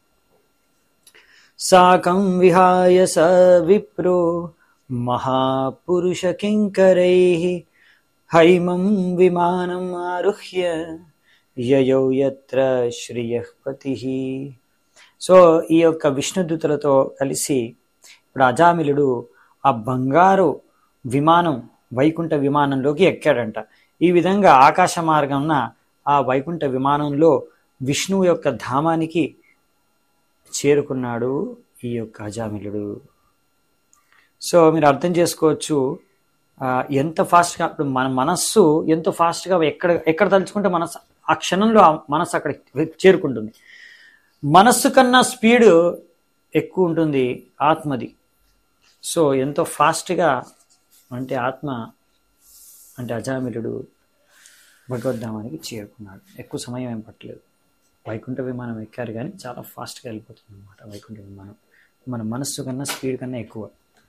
సాకం విహాయ స విప్రో మహాపురుష కింకరై హైమం విమానం ఆరుహ్య యయౌ యత్ర శ్రియపతి సో ఈ యొక్క విష్ణుదూతలతో కలిసి ఇప్పుడు అజామిలుడు ఆ బంగారు విమానం వైకుంఠ విమానంలోకి ఎక్కాడంట ఈ విధంగా ఆకాశ మార్గంన ఆ వైకుంఠ విమానంలో విష్ణువు యొక్క ధామానికి చేరుకున్నాడు ఈ యొక్క అజామిలుడు సో మీరు అర్థం చేసుకోవచ్చు ఆ, ఎంత ఫాస్ట్గా ఇప్పుడు మన మనస్సు ఎంతో ఫాస్ట్గా ఎక్కడ ఎక్కడ తలుచుకుంటే మనస్సు ఆ క్షణంలో ఆ మనస్సు అక్కడ చేరుకుంటుంది మనస్సు కన్నా స్పీడ్ ఎక్కువ ఉంటుంది ఆత్మది సో ఎంతో ఫాస్ట్గా అంటే ఆత్మ అంటే అజామిలుడు భగవద్ధామానికి చేరుకున్నాడు ఎక్కువ సమయం ఏం పట్టలేదు వైకుంఠ విమానం ఎక్కారు కానీ చాలా ఫాస్ట్గా వెళ్ళిపోతుంది అనమాట వైకుంఠ విమానం మన మనస్సు కన్నా స్పీడ్ కన్నా ఎక్కువ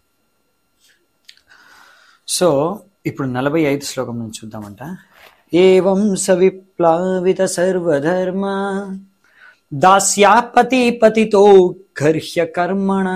సో ఇప్పుడు నలభై ఐదు శ్లోకం నుంచి చూద్దామంట ఏవం స విప్లావిత సర్వధర్మ దాస్యాపతి పతితో గర్హ్య కర్మణ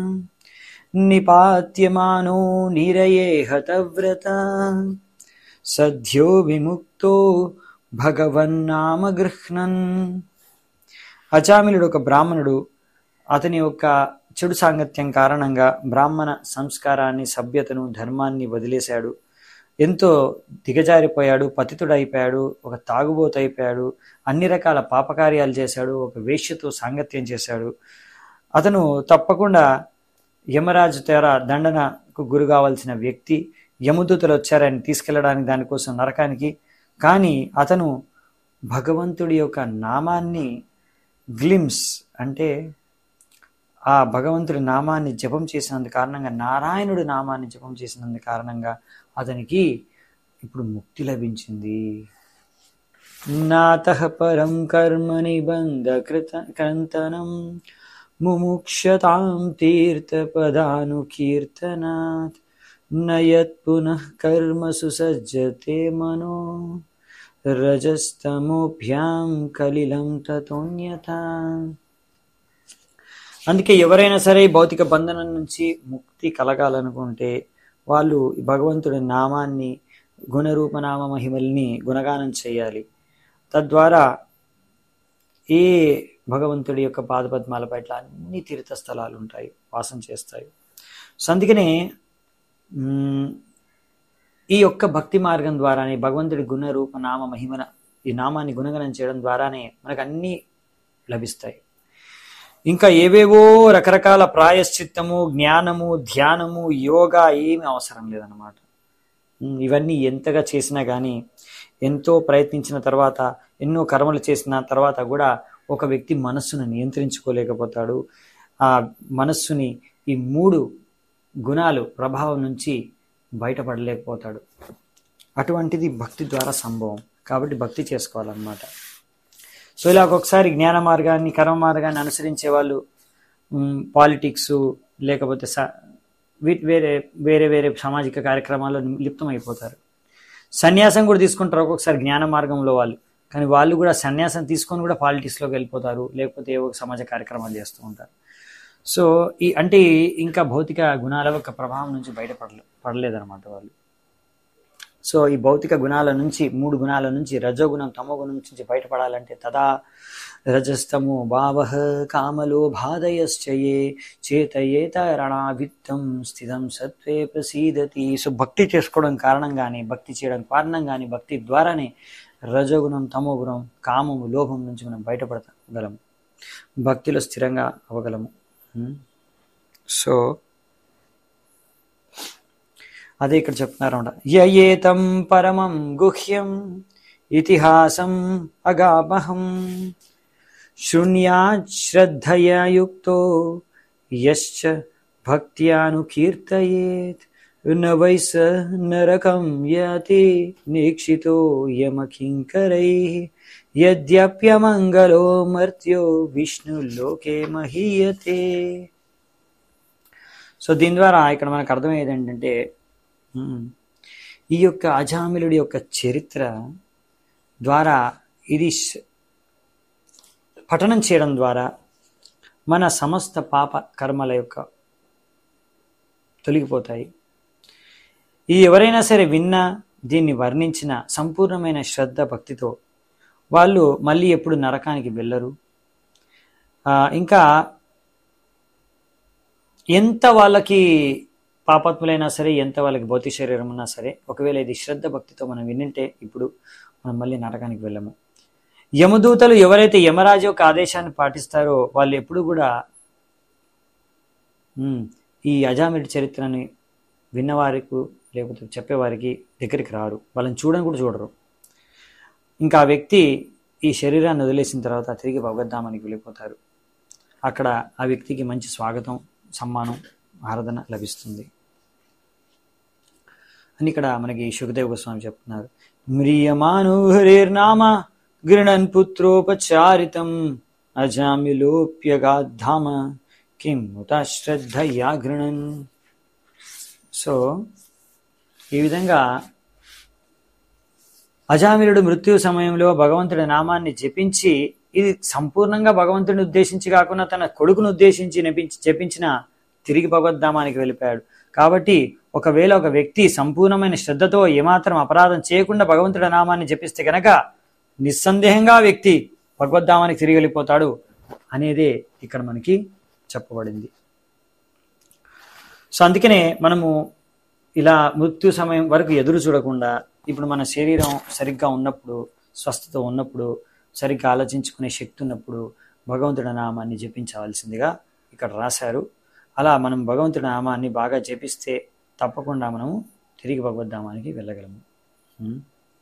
నిపాత్యమానో నిరయే హతవ్రత సద్యో విముక్తో భగవన్నామ గృహ్ణన్ అజామిలుడు ఒక బ్రాహ్మణుడు అతని యొక్క చెడు సాంగత్యం కారణంగా బ్రాహ్మణ సంస్కారాన్ని సభ్యతను ధర్మాన్ని వదిలేశాడు ఎంతో దిగజారిపోయాడు పతితుడైపోయాడు ఒక తాగుబోతు అయిపోయాడు అన్ని రకాల పాపకార్యాలు చేశాడు ఒక వేశ్యతో సాంగత్యం చేశాడు అతను తప్పకుండా యమరాజు తేర దండనకు గురి కావాల్సిన వ్యక్తి యమదూతలు వచ్చారని తీసుకెళ్ళడానికి దానికోసం నరకానికి కానీ అతను భగవంతుడి యొక్క నామాన్ని గ్లిమ్స్ అంటే ఆ భగవంతుడి నామాన్ని జపం చేసినందు కారణంగా నారాయణుడి నామాన్ని జపం చేసినందు కారణంగా అతనికి ఇప్పుడు ముక్తి లభించింది నాత పరం కర్మ నిబంధ కృత కంతనం ముముక్షతాం తీర్థపదానుకీర్తనాత్ నయత్ పునః కర్మసు సజ్జతే మనో రజస్తమోభ్యాం కలిలం తతోన్యత అందుకే ఎవరైనా సరే ఈ భౌతిక బంధనం నుంచి ముక్తి కలగాలనుకుంటే వాళ్ళు ఈ భగవంతుడి నామాన్ని గుణరూపనామ మహిమల్ని గుణగానం చేయాలి తద్వారా ఏ భగవంతుడి యొక్క పాదపద్మాల పట్ల అన్ని తీర్థ స్థలాలు ఉంటాయి వాసం చేస్తాయి సో అందుకనే మ్, ఈ యొక్క భక్తి మార్గం ద్వారానే భగవంతుడి గుణ రూప నామ మహిమన ఈ నామాన్ని గుణగణం చేయడం ద్వారానే మనకు అన్నీ లభిస్తాయి ఇంకా ఏవేవో రకరకాల ప్రాయశ్చిత్తము జ్ఞానము ధ్యానము యోగా ఏమీ అవసరం లేదన్నమాట ఉమ్, ఇవన్నీ ఎంతగా చేసినా కానీ ఎంతో ప్రయత్నించిన తర్వాత ఎన్నో కర్మలు చేసిన తర్వాత కూడా ఒక వ్యక్తి మనస్సును నియంత్రించుకోలేకపోతాడు ఆ మనస్సుని ఈ మూడు గుణాలు ప్రభావం నుంచి బయటపడలేకపోతాడు అటువంటిది భక్తి ద్వారా సంభవం కాబట్టి భక్తి చేసుకోవాలన్నమాట సో ఇలా ఒక్కొక్కసారి జ్ఞాన మార్గాన్ని కర్మ మార్గాన్ని అనుసరించే వాళ్ళు పాలిటిక్స్ లేకపోతే స వీటి వేరే వేరే వేరే సామాజిక కార్యక్రమాల్లో లిప్తం అయిపోతారు సన్యాసం కూడా తీసుకుంటారు ఒక్కొక్కసారి జ్ఞాన మార్గంలో వాళ్ళు కానీ వాళ్ళు కూడా సన్యాసం తీసుకొని కూడా పాలిటిక్స్లోకి వెళ్ళిపోతారు లేకపోతే ఏవో ఒక సమాజ కార్యక్రమాలు చేస్తూ ఉంటారు సో ఈ అంటే ఇంకా భౌతిక గుణాల యొక్క ప్రభావం నుంచి బయటపడలే పడలేదన్నమాట వాళ్ళు సో ఈ భౌతిక గుణాల నుంచి మూడు గుణాల నుంచి రజోగుణం తమో గుణం నుంచి బయటపడాలంటే తదా రజస్తము భావ కామలో బాధయశ్చయే చేతయేత రణావిత్తం స్థితం సత్వే ప్రసీదతి సో భక్తి చేసుకోవడం కారణంగానే భక్తి చేయడం కారణంగానే భక్తి ద్వారానే రజోగుణం తమో గుణం కామము లోభం నుంచి మనం బయటపడగలము భక్తిలో స్థిరంగా అవ్వగలము ఉమ్. సో అదే ఇక్కడ చెప్తున్నారు అనమాట యయేతం పరమం గుహ్యం ఇతిహాసం అగామహం శృణ్యాత్ శ్రద్ధయా యుక్తో యశ్చ భక్త్యానుకీర్తయేత్ न वै स नरकं याति निक्षितो यमकिङ्करैः यद्यप्यमङ्गलो मर्त्यो విష్ణులోకే మహీయతే సో దీని ద్వారా ఇక్కడ మనకు అర్థమయ్యేది ఏంటంటే ఉమ్, ఈ యొక్క అజామిలుడి యొక్క చరిత్ర ద్వారా ఇది శ్- పఠనం చేయడం ద్వారా మన సమస్త పాప కర్మల యొక్క తొలగిపోతాయి ఈ ఎవరైనా సరే విన్నా దీన్ని వర్ణించిన సంపూర్ణమైన శ్రద్ధ భక్తితో వాళ్ళు మళ్ళీ ఎప్పుడు నరకానికి వెళ్ళరు ఆ, ఇంకా ఎంత వాళ్ళకి పాపాత్ములైనా సరే ఎంత వాళ్ళకి భౌతిక శరీరం ఉన్నా సరే ఒకవేళ ఇది శ్రద్ధ భక్తితో మనం విన్నింటే ఇప్పుడు మనం మళ్ళీ నరకానికి వెళ్ళము యమదూతలు ఎవరైతే యమరాజు యొక్క ఆదేశాన్ని పాటిస్తారో వాళ్ళు ఎప్పుడు కూడా ఉమ్, ఈ అజామిడి చరిత్రని విన్నవారికి లేకపోతే చెప్పేవారికి దగ్గరికి రారు వాళ్ళని చూడని కూడా చూడరు ఇంకా ఆ వ్యక్తి ఈ శరీరాన్ని వదిలేసిన తర్వాత తిరిగి భగవద్ధామానికి వెళ్ళిపోతారు అక్కడ ఆ వ్యక్తికి మంచి స్వాగతం సమ్మానం ఆరాధన లభిస్తుంది అని ఇక్కడ మనకి సుఖదేవ గోస్వామి చెప్తున్నారు మ్రియమాను హరిర్నామ గృణన్ పుత్రోపచారితం అజామిలోప్యగాధామ కిం ముతాశ్రద్ధయా గృణన్ సో ఈ విధంగా అజామిలుడు మృత్యు సమయంలో భగవంతుడి నామాన్ని జపించి ఇది సంపూర్ణంగా భగవంతుడిని ఉద్దేశించి కాకుండా తన కొడుకును ఉద్దేశించి నెపించి జపించిన తిరిగి భగవద్ధామానికి వెళ్ళిపోయాడు కాబట్టి ఒకవేళ ఒక వ్యక్తి సంపూర్ణమైన శ్రద్ధతో ఏమాత్రం అపరాధం చేయకుండా భగవంతుడి నామాన్ని జపిస్తే కనుక నిస్సందేహంగా ఆ వ్యక్తి భగవద్ధామానికి తిరిగి వెళ్ళిపోతాడు అనేదే ఇక్కడ మనకి చెప్పబడింది సో అందుకనే మనము ఇలా మృత్యు సమయం వరకు ఎదురు చూడకుండా ఇప్పుడు మన శరీరం సరిగ్గా ఉన్నప్పుడు స్వస్థత ఉన్నప్పుడు సరిగ్గా ఆలోచించుకునే శక్తి ఉన్నప్పుడు భగవంతుడి నామాన్ని జపించవలసిందిగా ఇక్కడ రాశారు అలా మనం భగవంతుడి నామాన్ని బాగా జపిస్తే తప్పకుండా మనము తిరిగి భగవద్ధామానికి వెళ్ళగలము ఉం?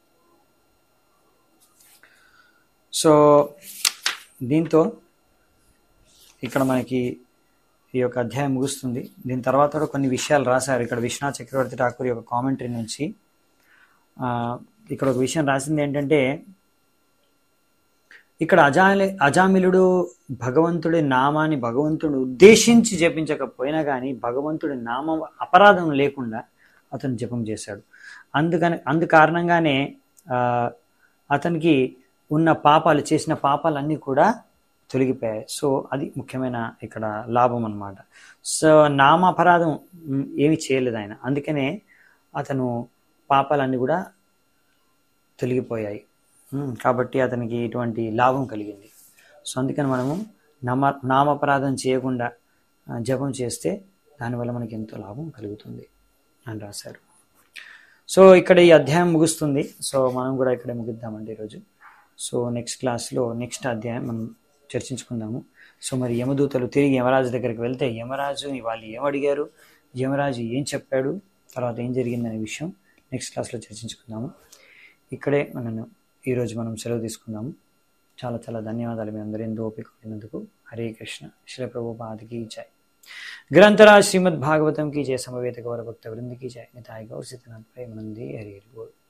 సో దీంతో ఇక్కడ మనకి ఈ యొక్క అధ్యాయం ముగుస్తుంది దీని తర్వాత కూడా కొన్ని విషయాలు రాశారు ఇక్కడ విశ్వనాథ్ చక్రవర్తి ఠాకూర్ యొక్క కామెంటరీ నుంచి ఆ, ఇక్కడ ఒక విషయం రాసింది ఏంటంటే ఇక్కడ అజాలి అజామిలుడు భగవంతుడి నామాన్ని భగవంతుడు ఉద్దేశించి జపించకపోయినా కానీ భగవంతుడి నామం అపరాధం లేకుండా అతను జపం చేశాడు అందుకని అందు కారణంగానే ఆ, అతనికి ఉన్న పాపాలు చేసిన పాపాలన్నీ కూడా తొలగిపోయాయి సో అది ముఖ్యమైన ఇక్కడ లాభం అన్నమాట సో నామ అపరాధం మ్, ఏమీ చేయలేదు ఆయన అందుకనే అతను పాపాలన్నీ కూడా తొలగిపోయాయి ఉమ్, కాబట్టి అతనికి ఇటువంటి లాభం కలిగింది సో అందుకని మనము నామ నామపరాధం చేయకుండా ఆ, జపం చేస్తే దానివల్ల మనకి ఎంతో లాభం కలుగుతుంది అని రాశారు సో ఇక్కడ ఈ అధ్యాయం ముగుస్తుంది సో మనం కూడా ఇక్కడ ముగిద్దామండి ఈరోజు సో నెక్స్ట్ క్లాస్లో నెక్స్ట్ అధ్యాయం మనం చర్చించుకుందాము సో మరి యమదూతలు తిరిగి యమరాజు దగ్గరికి వెళ్తే యమరాజుని వాళ్ళు ఏం అడిగారు యమరాజు ఏం చెప్పాడు తర్వాత ఏం జరిగిందనే విషయం నెక్స్ట్ క్లాస్లో చర్చించుకుందాము ఇక్కడే మనం ఈరోజు మనం సెలవు తీసుకుందాము చాలా చాలా ధన్యవాదాలు మీ అందరూ ఎంతో ఓపిక ఉన్నందుకు హరే కృష్ణ శ్రీ ప్రభుపాదికి జై గ్రంథరాజ్ శ్రీమద్ భాగవతం की जय समवेत गौर भक्त वृंद की जय निताय गौर सिद्धनाथ प्रेमानंदी हरि हरि बोल